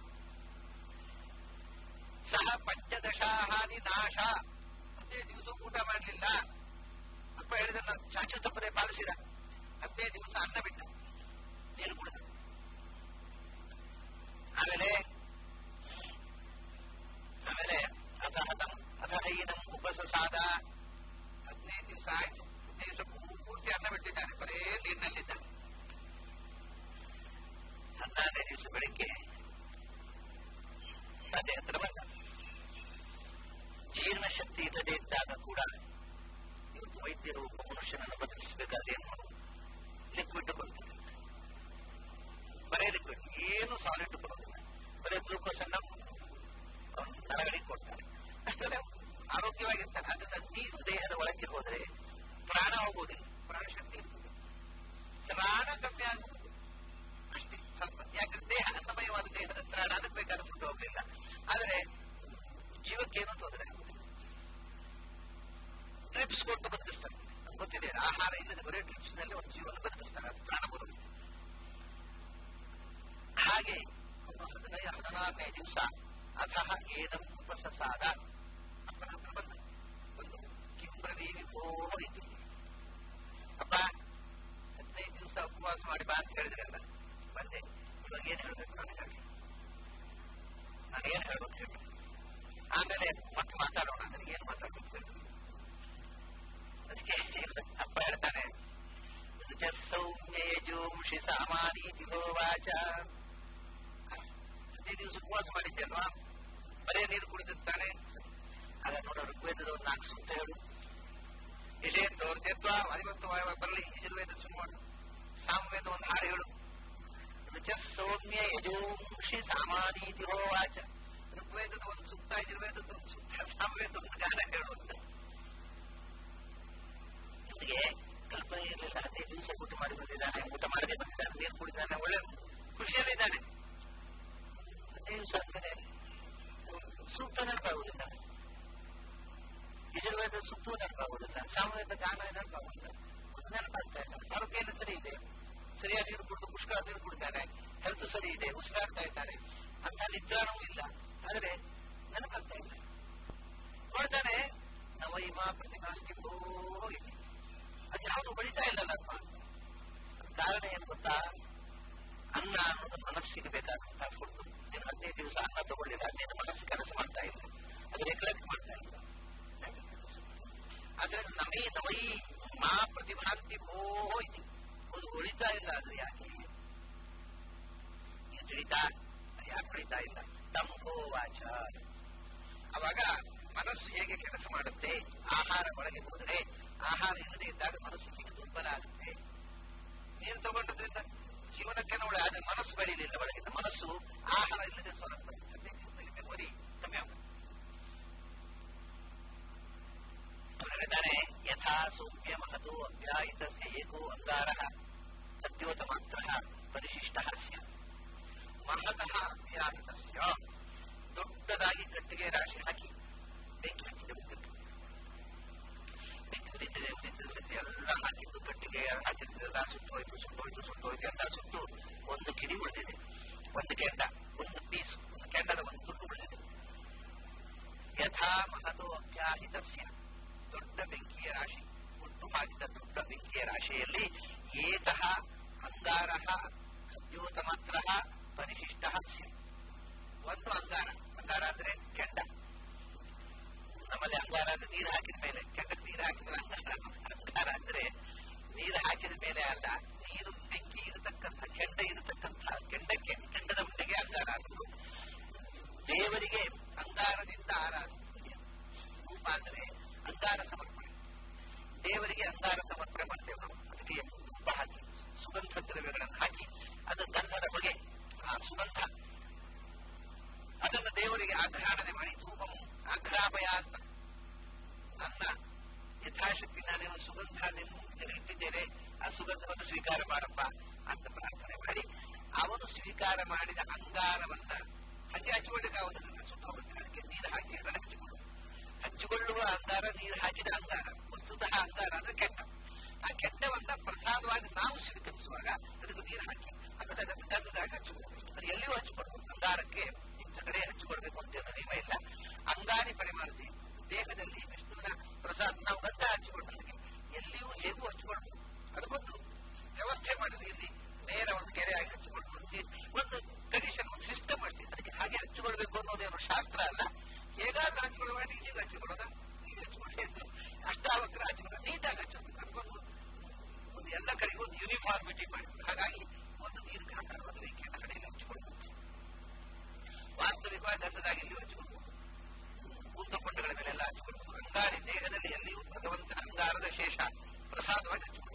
ಸಹ ಪಂಚದಶಾಹಾನಿ ನಾಶ ಹದಿನೈದು ದಿವಸ ಊಟ ಮಾಡಲಿಲ್ಲ ಅಪ್ಪ ಹೇಳಿದನ್ನ ಚಾಚು ತಪ್ಪದೆ ಪಾಲಿಸಿದ ಹದಿನೈದು ದಿವಸ ಅನ್ನ ಬಿಟ್ಟ ನೀರು ಕುಡಿದ ಆಮೇಲೆ ಆಮೇಲೆ ಅಥ ಹತಂ ಅಥ ಹೈನಂ ಉಪಸಸಾದ ಹದಿನೈದು ದಿವಸ ಆಯ್ತು ಹದಿನೈದು ದಿವಸ ಪೂರ್ತಿ ಅನ್ನ ಬಿಟ್ಟಿದ್ದಾನೆ ಬರೇ ನೀರಿನಲ್ಲಿದ್ದಾನೆ ಹದಿನಾರನೇ ದಿವಸ ಬೆಳಿಗ್ಗೆ ತಂದೆ ಹತ್ರ ಬಂದ ಜೀರ್ಣಶಕ್ತಿ ಇಲ್ಲದೆ ಇದ್ದಾಗ ಕೂಡ ಇವತ್ತು ವೈದ್ಯರು ಒಬ್ಬ ಮನುಷ್ಯನನ್ನು ಬದಲಿಸಬೇಕಾದ್ರೆ ಏನು ಮಾಡೋದು ಲಿಕ್ವಿಡ್ ಕೊಡ್ತಾರೆ ಬರೇ ಲಿಕ್ವಿಡ್ ಏನು ಸಾಲಿಡ್ ಕೊಡೋದಿಲ್ಲ ಬರೇ ಗ್ಲೂಕೋಸ್ ಅನ್ನ ನರಗಳಿಗೆ ಕೊಡ್ತಾರೆ ಅಷ್ಟೆಲ್ಲ ಆರೋಗ್ಯವಾಗಿರ್ತಾನೆ ಅದರಿಂದ ನೀರು ದೇಹದ ಒಳಗೆ ಹೋದ್ರೆ ಪ್ರಾಣ ಹೋಗುವುದಿಲ್ಲ ಪ್ರಾಣ ಶಕ್ತಿ ಇರ್ತದೆ ಪ್ರಾಣ ಕಮ್ಮಿ ಆಗುವುದು ಅಷ್ಟೇ ಸ್ವಲ್ಪ ಯಾಕಂದ್ರೆ ದೇಹ ಅನ್ನಮಯವಾದ ದೇಹದ ಪ್ರಾಣ ಅದಕ್ಕೆ ಬೇಕಾದ ಫುಡ್ ಹೋಗ್ಲಿಲ್ಲ ಆದರೆ ಜೀವಕ್ಕೇನು ತೊಂದರೆ ಆಗುದಿಲ್ಲ ಟ್ರಿಪ್ಸ್ ಕೊಟ್ಟು ಬದುಕಿಸ್ತಾರೆ ಗೊತ್ತಿದೆ ಆಹಾರ ಇಲ್ಲದೆ ಬರೀ ಟ್ರಿಪ್ಸ್ ನಲ್ಲಿ ಒಂದು ಜೀವನ ಬದುಕಿಸ್ತಾರೆ ಅದು ಪ್ರಾಣ ಬರುವುದು ಹಾಗೆ ಹದಿನೈದು ಹದಿನಾರನೇ ದಿವಸ ಅಥಃ ಏನಂ ಉಪಸಸಾದ ಅಪ್ಪನ ಹತ್ರ ಬಂದ ಒಂದು ಕಿಂಬ್ರವಿ ವಿಭೋ ಇತಿ ಅಪ್ಪ ಹದಿನೈದು ದಿವಸ ಉಪವಾಸ ಮಾಡಿ ಬಾ ಅಂತ ಹೇಳಿದ್ರಲ್ಲ ಬಂದೆ ಇವಾಗ ಏನ್ ಹೇಳ್ಬೇಕು ನಾನು ಹೇಳಿ ನಾನು ಏನ್ ಹೇಳ್ಬೇಕು ಹೇಳಿ ಆಮೇಲೆ ಮತ್ತೆ ಮಾತಾಡೋಣ ನನಗೆ ಏನ್ ಮಾತಾಡ್ಬೇಕು ಹೇಳಿ ಅದಕ್ಕೆ ಅಪ್ಪ ಹೇಳ್ತಾನೆ ಸೌಮ್ಯಜೋಂಶಿ ಸಾಮಾನೀತಿ ಹೋವಾಚ ಹದಿನೈದು ದಿವಸ ಉಪವಾಸ ಮಾಡಿದ್ದಲ್ವಾ ಬರೇ ನೀರು ಕುಡಿದಿರ್ತಾನೆ ಆಗ ನೋಡೋ ಋಗ್ವೇದದ ಒಂದು ನಾಲ್ಕು ಸೂಕ್ತ ಹೇಳು ಯಶೇಂದ್ರ ತ್ಯತ್ವ ವಾಯುವಸ್ತು ವಾಯುವ ಬರಲಿ ಯಜುರ್ವೇದ ಸುಮಾರು ಸಾಮವೇದ ಒಂದು ಹಾಡು ಹೇಳು ಸೌಮ್ಯ ಯಜೋಂಶಿ ಸಾಮಾನೀತಿ ಹೋವಾಚ ಋಗ್ವೇದದ ಒಂದು ಸೂಕ್ತ ಯಜುರ್ವೇದದ ಒಂದು ಸೂಕ್ತ ಸಾಮವೇದ ಒಂದು ಗಾನ ಹೇಳುವಂತ ಇವನಿಗೆ ಕಲ್ಪನೆ ಇರಲಿಲ್ಲ ಹದಿನೈದು ದಿವಸ ಊಟ ಮಾಡಿ ಬಂದಿದ್ದಾನೆ ಊಟ ಮಾಡದೆ ಬಂದಿದ್ದಾನೆ ನೀರು ಕುಡಿದಾನೆ ಒಳ್ಳೆ ಖುಷಿಯಲ್ಲಿದ್ದಾನೆ ಹದಿನೈದು ದಿವಸ ಆದ್ಮೇಲೆ ಸೂಕ್ತ ನೆನಪಾಗುವುದಿಲ್ಲ ಯಜುರ್ವೇದ ಸೂಕ್ತವೂ ನೆನಪಾಗುವುದಿಲ್ಲ ಸಾಮವೇದ ಗಾನ ನೆನಪಾಗುವುದಿಲ್ಲ ಒಂದು ನೆನಪಾಗ್ತಾ ಇಲ್ಲ ಆರೋಗ್ಯ ಏನು ಸರಿ ಇದೆ ಸರಿಯಾಗಿ ನೀರು ಕುಡಿದು ಪುಷ್ಕಳ ನೀರು ಕುಡಿತಾನೆ ಹೆಲ್ತ್ ಸರಿ ಇದೆ ಉಸಿರಾಡ್ತಾ ಇದ್ದಾನೆ ಅಂತ ನಿದ್ರಾಣವೂ ಇಲ್ಲ ಆದರೆ ನೆನಪಾಗ್ತಾ ಇಲ್ಲ ನೋಡ್ತಾನೆ ನವೈಮ ಪ್ರತಿಭಾಂತಿ ಹೋಗಿದೆ ಅದು ಯಾವುದು ಬಳಿತಾ ಇಲ್ಲಲ್ಲ ಅಪ್ಪ ಕಾರಣ ಏನು ಗೊತ್ತಾ ಅನ್ನ ಅನ್ನೋದು ಮನಸ್ಸಿಗೆ ಬೇಕಾದಂತಹ ಫುಡ್ ನೀನು ಹದಿನೈದು ದಿವಸ ಅನ್ನ ತಗೊಳ್ಳಿಲ್ಲ ನೀನು ಮನಸ್ಸು ಕೆಲಸ ಮಾಡ್ತಾ ಇಲ್ಲ ಅದು ರೆಗ್ಯುಲೇಟ್ ಮಾಡ್ತಾ ಇಲ್ಲ ಆದ್ರೆ ನಮೇ ನವೈ ಮಾ ಪ್ರತಿಭಾಂತಿ ಭೋ ಇದೆ ಅದು ಉಳಿತಾ ಇಲ್ಲ ಅದು ಯಾಕೆ ಇದು ತಿಳಿತಾ ಯಾಕೆ ಉಳಿತಾ ಇಲ್ಲ ತಂಭೋ ವಾಚ ಅವಾಗ ಮನಸ್ಸು ಹೇಗೆ ಕೆಲಸ ಮಾಡುತ್ತೆ ಆಹಾರ ಒಳಗೆ ಹೋದರೆ ಆಹಾರ ಇಲ್ಲದೆ ಇದ್ದಾಗ ಮನಸ್ಸು ಹೀಗೆ ದುರ್ಬಲ ಆಗುತ್ತೆ ನೀರು ತಗೊಂಡದ್ರಿಂದ ಜೀವನಕ್ಕೆ ನೋಡಿ ಆದ್ರೆ ಮನಸ್ಸು ಬೆಳೀಲಿಲ್ಲ ಒಳಗಿಂದ ಮನಸ್ಸು ಆಹಾರ ಇಲ್ಲದೆ ಸ್ವಲ್ಪ ಹದಿನೈದು ದಿವಸದಲ್ಲಿ ಮೆಮೊರಿ ಕಮ್ಮಿ ಆಗುತ್ತೆ ಅವರು ಹೇಳ್ತಾರೆ ಯಥಾ ಸೌಮ್ಯ ಮಹತೋ ಅಭ್ಯಾಯಿತಸ್ಯ ಏಕೋ ಅಂಗಾರ ಸತ್ಯೋತ ಮಾತ್ರ ಪರಿಶಿಷ್ಟ ಸ್ಯ ಮಹತಃ ಅಭ್ಯಾಹಿತಸ್ಯ ದೊಡ್ಡದಾಗಿ ಕಟ್ಟಿಗೆ ರಾಶಿ ಹಾಕಿ ಬೆಂಕಿ ಹಚ್ಚಿದೆ ಉದ್ದಕ್ಕೆ ಬೆಂಕಿ ಉರಿತದೆ ಉರಿತದೆ ಉರಿತದೆ ಎಲ್ಲ ಹಾಕಿದ್ದು ಕಟ್ಟಿಗೆ ಹಾಕಿದ್ದೆಲ್ಲ ಸುಟ್ಟು ಹೋಯ್ತು ಸುಟ್ಟು ಹೋಯ್ತು ಸುಟ್ಟು ಹೋಯ್ತು ಎಲ್ಲ ಸುಟ್ಟು ಒಂದು ಕಿಡಿ ಉಳಿದಿದೆ ಒಂದು ಕೆಂಡ ಒಂದು ಪೀಸ್ ಒಂದು ಕೆಂಡದ ಒಂದು ತುಂಡು ಉಳಿದಿದೆ ಯಥಾ ಮಹತೋ ಅಭ್ಯಾಹಿತಸ್ಯ ದೊಡ್ಡ ಬೆಂಕಿಯ ರಾಶಿ ಒಟ್ಟು ಹಾಕಿದ ದೊಡ್ಡ ಬೆಂಕಿಯ ರಾಶಿಯಲ್ಲಿ ಏಕಃ ಅಂಗಾರ ಖದ್ಯೋತ ಮಾತ್ರ ಪರಿಶಿಷ್ಟ ಸ್ಯ ಒಂದು ಅಂಗಾರ ಅಂಗಾರ ಅಂದ್ರೆ ಕೆಂಡ ನಮ್ಮಲ್ಲಿ ಅಂಗಾರ ಅಂದ್ರೆ ನೀರು ಹಾಕಿದ ಮೇಲೆ ಕೆಂಡಕ್ಕೆ ನೀರು ಹಾಕಿದ್ರೆ ಅಂಗಾರ ಅಂಗಾರ ಅಂದ್ರೆ ನೀರು ಹಾಕಿದ ಮೇಲೆ ಅಲ್ಲ ನೀರು ಬೆಂಕಿ ಇರತಕ್ಕಂಥ ಕೆಂಡ ಇರತಕ್ಕಂಥ ಕೆಂಡಕ್ಕೆ ಕೆಂಡದ ಮುಂದೆಗೆ ಅಂಗಾರ ಅನ್ನೋದು ದೇವರಿಗೆ ಅಂಗಾರದಿಂದ ಆರಾಧನೆ ರೂಪ ಅಂದ್ರೆ ಅಂಗಾರ ಸಮರ್ಪಣೆ ದೇವರಿಗೆ ಅಂಗಾರ ಸಮರ್ಪಣೆ ಮಾಡ್ತೇವೆ ನಾವು ಅದಕ್ಕೆ ತುಪ್ಪ ಹಾಕಿ ಸುಗಂಧ ದ್ರವ್ಯಗಳನ್ನು ಹಾಕಿ ಅದು ಗಂಧದ ಹೊಗೆ ಆ ಸುಗಂಧ ಅದನ್ನು ದೇವರಿಗೆ ಆಘ್ರಾಣನೆ ಮಾಡಿ ಧೂಪಂ ಆಘ್ರಾಪಯ ಅಂತ ನನ್ನ ಯಥಾಶಕ್ತಿ ನಾನೇನು ಸುಗಂಧ ನಿನ್ನ ಇಟ್ಟಿದ್ದೇನೆ ಆ ಸುಗಂಧವನ್ನು ಸ್ವೀಕಾರ ಮಾಡಪ್ಪ ಅಂತ ಪ್ರಾರ್ಥನೆ ಮಾಡಿ ಅವನು ಸ್ವೀಕಾರ ಮಾಡಿದ ಅಂಗಾರವನ್ನ ಹಂಗೆ ಹಚ್ಚಿಕೊಳ್ಳಿಕ್ಕಾಗುವುದಿಲ್ಲ ಸುತ್ತ ಹೋಗುತ್ತೆ ಅದಕ್ಕೆ ನೀರು ಹಾಕಿ ಅದನ್ನು ಹಚ್ಚಿಕೊಳ್ಳುವ ಹಚ್ಚಿಕೊಳ್ಳುವ ಅಂಗಾರ ನೀರು ಹಾಕಿದ ಅಂಗಾರ ವಸ್ತುತಃ ಅಂಗಾರ ಅಂದ್ರೆ ಕೆಟ್ಟ ಆ ಕೆಟ್ಟವನ್ನ ಪ್ರಸಾದವಾಗಿ ನಾವು ಸ್ವೀಕರಿಸುವಾಗ ಅದಕ್ಕೆ ನೀರು ಹಾಕಿ ಆಮೇಲೆ ಅದನ್ನು ಗಂಧದಾಗ ಹಚ್ಚಿಕೊಳ್ಳಬೇಕು ಅದು ಎಲ್ಲಿಯೂ ಹಚ್ಚಿಕೊಳ್ಬೇಕು ಅಂಗಾರಕ್ಕೆ ಇಂಥ ಕಡೆ ಹಚ್ಚಿಕೊಳ್ಬೇಕು ಅಂತ ಏನೋ ನಿಯಮ ಇಲ್ಲ ಅಂಗಾರಿ ಪರಿಮಾಣತೆ ದೇಹದಲ್ಲಿ ವಿಷ್ಣುವಿನ ಪ್ರಸಾದ ನಾವು ಗಂಧ ಹಚ್ಚಿಕೊಂಡ ಹಾಗೆ ಎಲ್ಲಿಯೂ ಮಾಡಿ ಈಗ ಹಚ್ಚಿಕೊಳ್ಳೋದ ಈಗ ಹಚ್ಕೊಳ್ಳಿ ಅಷ್ಟಾವಕ್ರ ಹಚ್ಕೊಳ್ಳೋದು ನೀಟಾಗಿ ಹಚ್ಚೋದು ಅದಕ್ಕೊಂದು ಒಂದು ಎಲ್ಲ ಕಡೆಗೂ ಒಂದು ಯೂನಿಫಾರ್ಮಿಟಿ ಮಾಡಿದ್ರು ಹಾಗಾಗಿ ಒಂದು ದೀರ್ಘಾಕಾರದ ರೇಖೆಯನ್ನು ಕಡೆಯಲ್ಲಿ ಹಚ್ಕೊಳ್ಬಹುದು ವಾಸ್ತವಿಕವಾಗಿ ಗಂಧದಾಗಿ ಎಲ್ಲಿಯೂ ಹಚ್ಕೊಳ್ಬಹುದು ಕುಂದಪುಂಡಗಳ ಮೇಲೆಲ್ಲ ಹಚ್ಕೊಳ್ಬಹುದು ಅಂಗಾರಿ ದೇಹದಲ್ಲಿ ಎಲ್ಲಿಯೂ ಭಗವಂತನ ಅಂಗಾರದ ಶೇಷ ಪ್ರಸಾದವಾಗಿ ಹಚ್ಕೊಳ್ಬಹುದು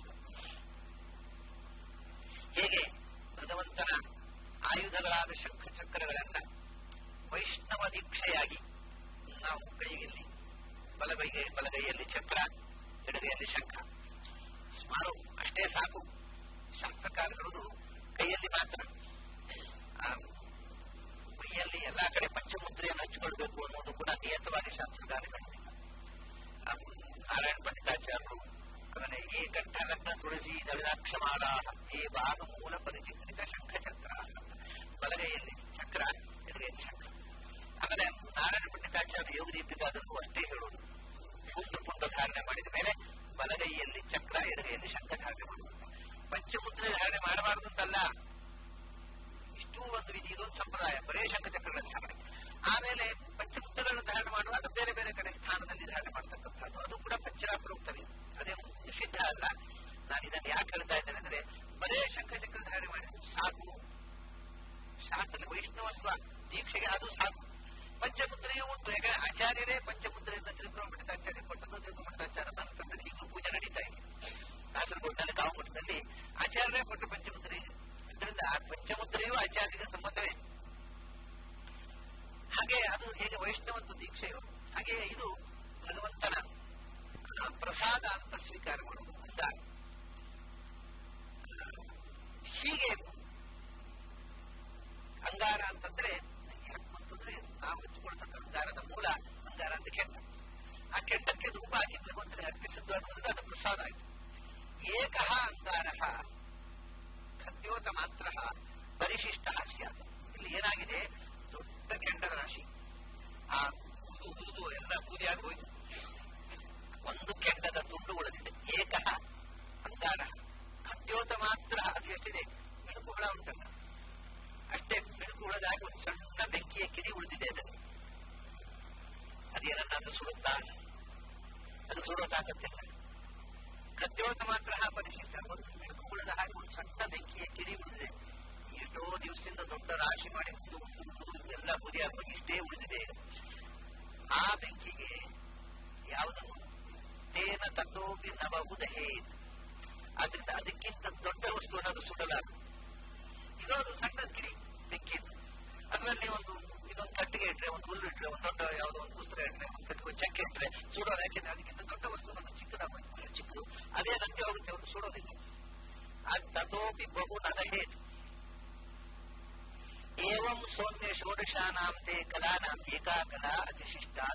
ಹೇಗೆ ಭಗವಂತನ ಆಯುಧಗಳಾದ ಶಂಖ ಚಕ್ರಗಳನ್ನ ವೈಷ್ಣವ ದೀಕ್ಷೆಯಾಗಿ ನಾವು ಕೈಯಲ್ಲಿ ಬಲಗೈಗೆ ಬಲಗೈಯಲ್ಲಿ ಚಕ್ರ ಎಡಗೈಯಲ್ಲಿ ಶಂಖ ಸುಮಾರು ಅಷ್ಟೇ ಸಾಕು ಶಾಸ್ತ್ರಕಾರಗಳು ಕೈಯಲ್ಲಿ ಮಾತ್ರ ಮೈಯಲ್ಲಿ ಎಲ್ಲಾ ಕಡೆ ಪಂಚಮುದ್ರೆಯನ್ನು ಹಚ್ಚಿಕೊಳ್ಬೇಕು ಅನ್ನೋದು ಕೂಡ ನಿಯತವಾಗಿ ಶಾಸ್ತ್ರಕಾರಗಳಿಲ್ಲ ನಾರಾಯಣ ಪಂಡಿತಾಚಾರ್ಯರು ಆಮೇಲೆ ಈ ಕಂಠ ಲಗ್ನ ತುಳಸಿ ದಳಿದಾಕ್ಷಮಾಲ ಈ ಭಾಗ ಮೂಲ ಪರಿಚಿತ ಶಂಖ ಚಕ್ರ ಬಲಗೈಯಲ್ಲಿ ಚಕ್ರ ಎಡಗೈಯಲ್ಲಿ ಶಂಖ ಆಮೇಲೆ ನಾರಾಯಣ ಪಂಡಿತಾಚಾರ್ಯ ಯೋಗ ದೀಪಿಕಾದಲ್ಲೂ ಅಷ್ಟೇ ಹೇಳುವುದು ಶೂದ್ರ ಪುಂಡ ಧಾರಣೆ ಮಾಡಿದ ಮೇಲೆ ಬಲಗೈಯಲ್ಲಿ ಚಕ್ರ ಎಡಗೈಯಲ್ಲಿ ಶಂಖ ಧಾರಣೆ ಮಾಡುವುದು ಪಂಚಮುದ್ರೆ ಧಾರಣೆ ಮಾಡಬಾರದು ಅಂತಲ್ಲ ಇಷ್ಟೂ ಒಂದು ವಿಧಿ ಇದೊಂದು ಸಂಪ್ರದಾಯ ಬರೇ ಶಂಖ ಚಕ್ರಗಳ ಧಾರಣೆ ಆಮೇಲೆ ಪಂಚಮುದ್ರಗಳನ್ನು ಧಾರಣೆ ಮಾಡುವಾಗ ಬೇರೆ ಬೇರೆ ಕಡೆ ಸ್ಥಾನದಲ್ಲಿ ಧಾರಣೆ ಮಾಡತಕ್ಕಂಥದ್ದು ಅದು ಕೂಡ ಪಂಚರಾಪ್ರೋಕ್ತವೇ ಅದೇನು ನಿಷಿದ್ಧ ಅಲ್ಲ ನಾನು ಇದನ್ನು ಯಾಕೆ ಹೇಳ್ತಾ ಇದ್ದೇನೆ ಅಂದ್ರೆ ಬರೇ ಶಂಖಚಕ್ರ ಧಾರಣೆ ಮಾಡಿದ್ರೆ ಸಾಕು ಶಾಸ್ತ್ರ ವೈಷ್ಣವತ್ವ ದೀಕ್ಷೆಗೆ ಅದು ಸಾಕು ಪಂಚಮುದ್ರೆಯೂ ಉಂಟು ಯಾಕಂದ್ರೆ ಆಚಾರ್ಯರೇ ಪಂಚಮುದ್ರೆಯಿಂದ ತಿರುಪುರಮಠಾಚಾರ್ಯ ಕೊಟ್ಟದ್ದು ತಿರುಪುರಮಠಾಚಾರ್ಯ ನನ್ನ ತಂಡದಲ್ಲಿ ಈಗಲೂ ಪೂಜೆ ನಡೀತಾ ಇದೆ ಕಾಸರಗೋಡಿನಲ್ಲಿ ಕಾವುಮಠದಲ್ಲಿ ಆಚಾರ್ಯರೇ ಕೊಟ್ಟ ಪಂಚಮುದ್ರೆ ಇದೆ ಅದರಿಂದ ಆ ಪಂಚಮುದ್ರೆಯೂ ಆಚಾರ್ಯಗೆ ಸಮ್ಮತವೇ ಹಾಗೆ ಅದು ಹೇಗೆ ವೈಷ್ಣವತ್ವ ದೀಕ್ಷೆಯೋ ಹಾಗೆ ಇದು ಭಗವಂತನ ಪ್ರಸಾದ ಅಂತ ಸ್ವೀಕಾರ ಮಾಡುವುದು ಹೀಗೆ ಅಂಗಾರ ಅಂತಂದ್ರೆ ಅಂತಂದ್ರೆ ನಾವು ಹಚ್ಕೊಳ್ತಕ್ಕ ಅಂಗಾರದ ಮೂಲ ಅಂಗಾರ ಅಂತ ಕೆಂಡ ಆ ಕೆಂಡಕ್ಕೆ ಧೂಪ ಹಾಕಿ ಭಗವಂತನಿಗೆ ಅರ್ಪಿಸಿದ್ದು ಅನ್ನೋದು ಅದು ಪ್ರಸಾದ ಆಯ್ತು ಏಕಃ ಅಂಗಾರ ಖದ್ಯೋತ ಮಾತ್ರ ಪರಿಶಿಷ್ಟ ಸ್ಯಾತ್ ಇಲ್ಲಿ ಏನಾಗಿದೆ ದೊಡ್ಡ ಕೆಂಡದ ರಾಶಿ ಆ ಉದು ಎಲ್ಲ ಬೂದಿಯಾಗಿ ಹೋಯ್ತು ಒಂದು ಕೆಂಡದ ತುಂಡು ಉಳಿದಿದೆ ಏಕಃ ಅಂಗಾರ ಖದ್ಯೋತ ಮಾತ್ರ ಅದು ಎಷ್ಟಿದೆ ಮಿಣುಕು ಹುಳ ಉಂಟಲ್ಲ ಅಷ್ಟೇ ಮಿಣುಕು ಹುಳದಾಗಿ ಒಂದು ಸಣ್ಣ ಬೆಂಕಿಯ ಕಿಡಿ ಉಳಿದಿದೆ ಅದನ್ನು ಅದೇನನ್ನಾದ್ರೂ ಸುಡುತ್ತಾ ಅದು ಸುಡೋ ತಾಕತ್ತಿಲ್ಲ ಖದ್ಯೋತ ಮಾತ್ರ ಪರಿಶಿಷ್ಟ ಒಂದು ಮಿಣುಕು ಹುಳದ ಹಾಗೆ ಒಂದು ಸಣ್ಣ ಬೆಂಕಿಯ ಕಿಡಿ ಉಳಿದಿದೆ ಎಷ್ಟೋ ದಿವಸದಿಂದ ದೊಡ್ಡ ರಾಶಿ ಮಾಡಿ ಎಲ್ಲ ಬುದಿಯಾಗಿ ಹೋಗಿ ಇಷ್ಟೇ ಉಳಿದಿದೆ ಆ ಬೆಂಕಿಗೆ ಯಾವುದನ್ನು ತೇನ ತತ್ತೋಪಿ ನವ ಉದಹೇತ್ ಆದ್ರಿಂದ ಅದಕ್ಕಿಂತ ದೊಡ್ಡ ವಸ್ತುವನ್ನು ಅದು ಸುಡಲಾರ ಇದೊಂದು ಸಣ್ಣ ಕಿಡಿ ಬೆಂಕಿ ಅದರಲ್ಲಿ ಒಂದು ಇದೊಂದು ಕಟ್ಟಿಗೆ ಇಟ್ರೆ ಒಂದು ಹುಲ್ಲು ಇಟ್ರೆ ಒಂದು ದೊಡ್ಡ ಯಾವುದೋ ಒಂದು ಪುಸ್ತಕ ಇಟ್ರೆ ಒಂದು ಕಟ್ಟಿಗೆ ಚಕ್ಕೆ ಇಟ್ರೆ ಸುಡೋದು ಯಾಕೆಂದ್ರೆ ಅದಕ್ಕಿಂತ ದೊಡ್ಡ ವಸ್ತು ಅದು ಚಿಕ್ಕದಾಗೋಯ್ತು ಬಹಳ ಚಿಕ್ಕದು ಅದೇ ನಂಗೆ ಹೋಗುತ್ತೆ ಅವರು ಸುಡೋದಿಲ್ಲ ಅದು ತಥೋಪಿ ಬಹು ನದಹೇತ್ ಏವಂ ಸೌಮ್ಯ ಷೋಡಶಾನಾಂ ತೇ ಕಲಾನಾಂ ಏಕಾ ಕಲಾ ಅತಿಶಿಷ್ಟಾ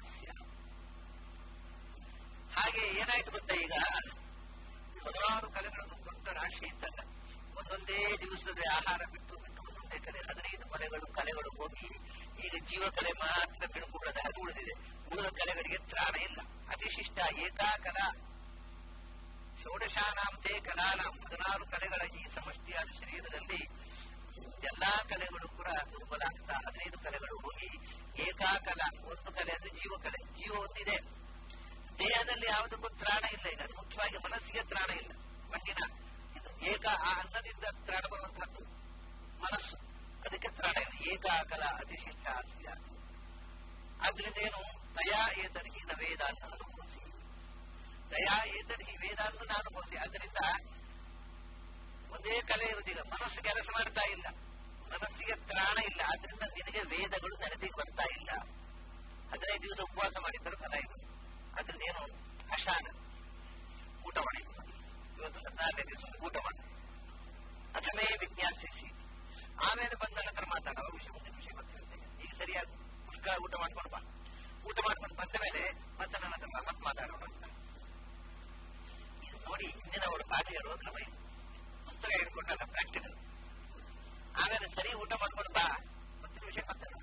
ಹಾಗೆ ಏನಾಯ್ತು ಗೊತ್ತಾ ಈಗ ಹದಿನಾರು ಕಲೆಗಳನ್ನು ದೊಡ್ಡ ರಾಶಿ ಇದ್ದಾಗ ಒಂದೊಂದೇ ದಿವಸದ ಆಹಾರ ಬಿಟ್ಟು ಬಿಟ್ಟು ಒಂದೊಂದೇ ಕಲೆ ಹದಿನೈದು ಕಲೆಗಳು ಕಲೆಗಳು ಹೋಗಿ ಈಗ ಜೀವ ಕಲೆ ಮಾತ್ರ ಬಿಡುಕೂಡದ ಹಾಗೆ ಉಳಿದಿದೆ ಉಳಿದ ಕಲೆಗಳಿಗೆ ತ್ರಾಣ ಇಲ್ಲ ಅತಿಶಿಷ್ಟ ಏಕಾ ಕಲಾ ಷೋಡಶಾನಾಂ ತೇ ಕಲಾನಾಂ ಹದಿನಾರು ಕಲೆಗಳ ಈ ಸಮಷ್ಟಿಯಾದ ಶರೀರದಲ್ಲಿ ಎಲ್ಲಾ ಕಲೆಗಳು ಕೂಡ ದುರ್ಬಲ ಆಗ್ತಾ ಹದಿನೈದು ಕಲೆಗಳು ಹೋಗಿ ಏಕಾ ಕಲಾ ಒಂದು ಕಲೆ ಅಂದ್ರೆ ಜೀವ ಕಲೆ ಜೀವ ಒಂದಿದೆ ದೇಹದಲ್ಲಿ ಯಾವುದಕ್ಕೂ ತ್ರಾಣ ಇಲ್ಲ ಈಗ ಅದು ಮುಖ್ಯವಾಗಿ ಮನಸ್ಸಿಗೆ ತ್ರಾಣ ಇಲ್ಲ ಮಣ್ಣಿನ ಇದು ಏಕ ಆ ಅನ್ನದಿಂದ ತ್ರಾಣ ಬರುವಂತಹದ್ದು ಮನಸ್ಸು ಅದಕ್ಕೆ ತ್ರಾಣ ಇಲ್ಲ ಏಕಾಕಲ ಅತಿಶಿಷ್ಟ ಹಾಸ್ಯ ಆದ್ರಿಂದ ಏನು ದಯಾ ಏತರ್ಹಿ ನ ವೇದಾನ್ನ ಅನುಭವಿಸಿ ದಯಾ ಏತರ್ಹಿ ವೇದಾನ್ನ ಅನುಭವಿಸಿ ಆದ್ರಿಂದ ಒಂದೇ ಕಲೆ ಇರುವುದೀಗ ಮನಸ್ಸು ಕೆಲಸ ಮಾಡ್ತಾ ಇಲ್ಲ ಮನಸ್ಸಿಗೆ ತ್ರಾಣ ಇಲ್ಲ ಆದ್ರಿಂದ ನಿನಗೆ ವೇದಗಳು ನೆನಪಿಗೆ ಬರ್ತಾ ಇಲ್ಲ ಹದಿನೈದು ದಿವಸ ಉಪವಾಸ ಮಾಡಿದ್ದರೆ ಫಲ ಇಲ್ಲ ಅದ್ರಿಂದ ಏನು ಅಶಾನ ಊಟ ಮಾಡಿ ಇವತ್ತು ಹದಿನಾರನೇ ದಿವಸ ಊಟ ಮಾಡಿ ಅಥಮೇ ವಿಜ್ಞಾಸಿಸಿ ಆಮೇಲೆ ಬಂದ ನಂತರ ಮಾತಾಡುವ ವಿಷಯ ಮುಂದಿನ ವಿಷಯ ಮಾತಾಡ್ತೇನೆ ಈಗ ಸರಿಯಾಗಿ ಪುಷ್ಕಳ ಊಟ ಮಾಡ್ಕೊಂಡು ಬಾ ಊಟ ಮಾಡ್ಕೊಂಡು ಬಂದ ಮೇಲೆ ಮತ್ತೆ ನನ್ನ ಹತ್ರ ಮತ್ತೆ ಮಾತಾಡೋಣ ಅಂತ ಇದು ನೋಡಿ ಹಿಂದಿನ ಅವಳು ಪಾಠ ಹೇಳುವ ಕ್ರಮ ಇದು ಪುಸ್ತಕ ಹಿಡ್ಕೊಂಡಲ್ಲ ಪ್ರಾಕ್ಟಿಕಲ್ ಆಮೇಲೆ ಸರಿ ಊಟ ಮಾಡ್ಕೊಂಡು ಬಾ ಮತ್ತಿನ ವಿಷಯ ಮಾತಾಡೋಣ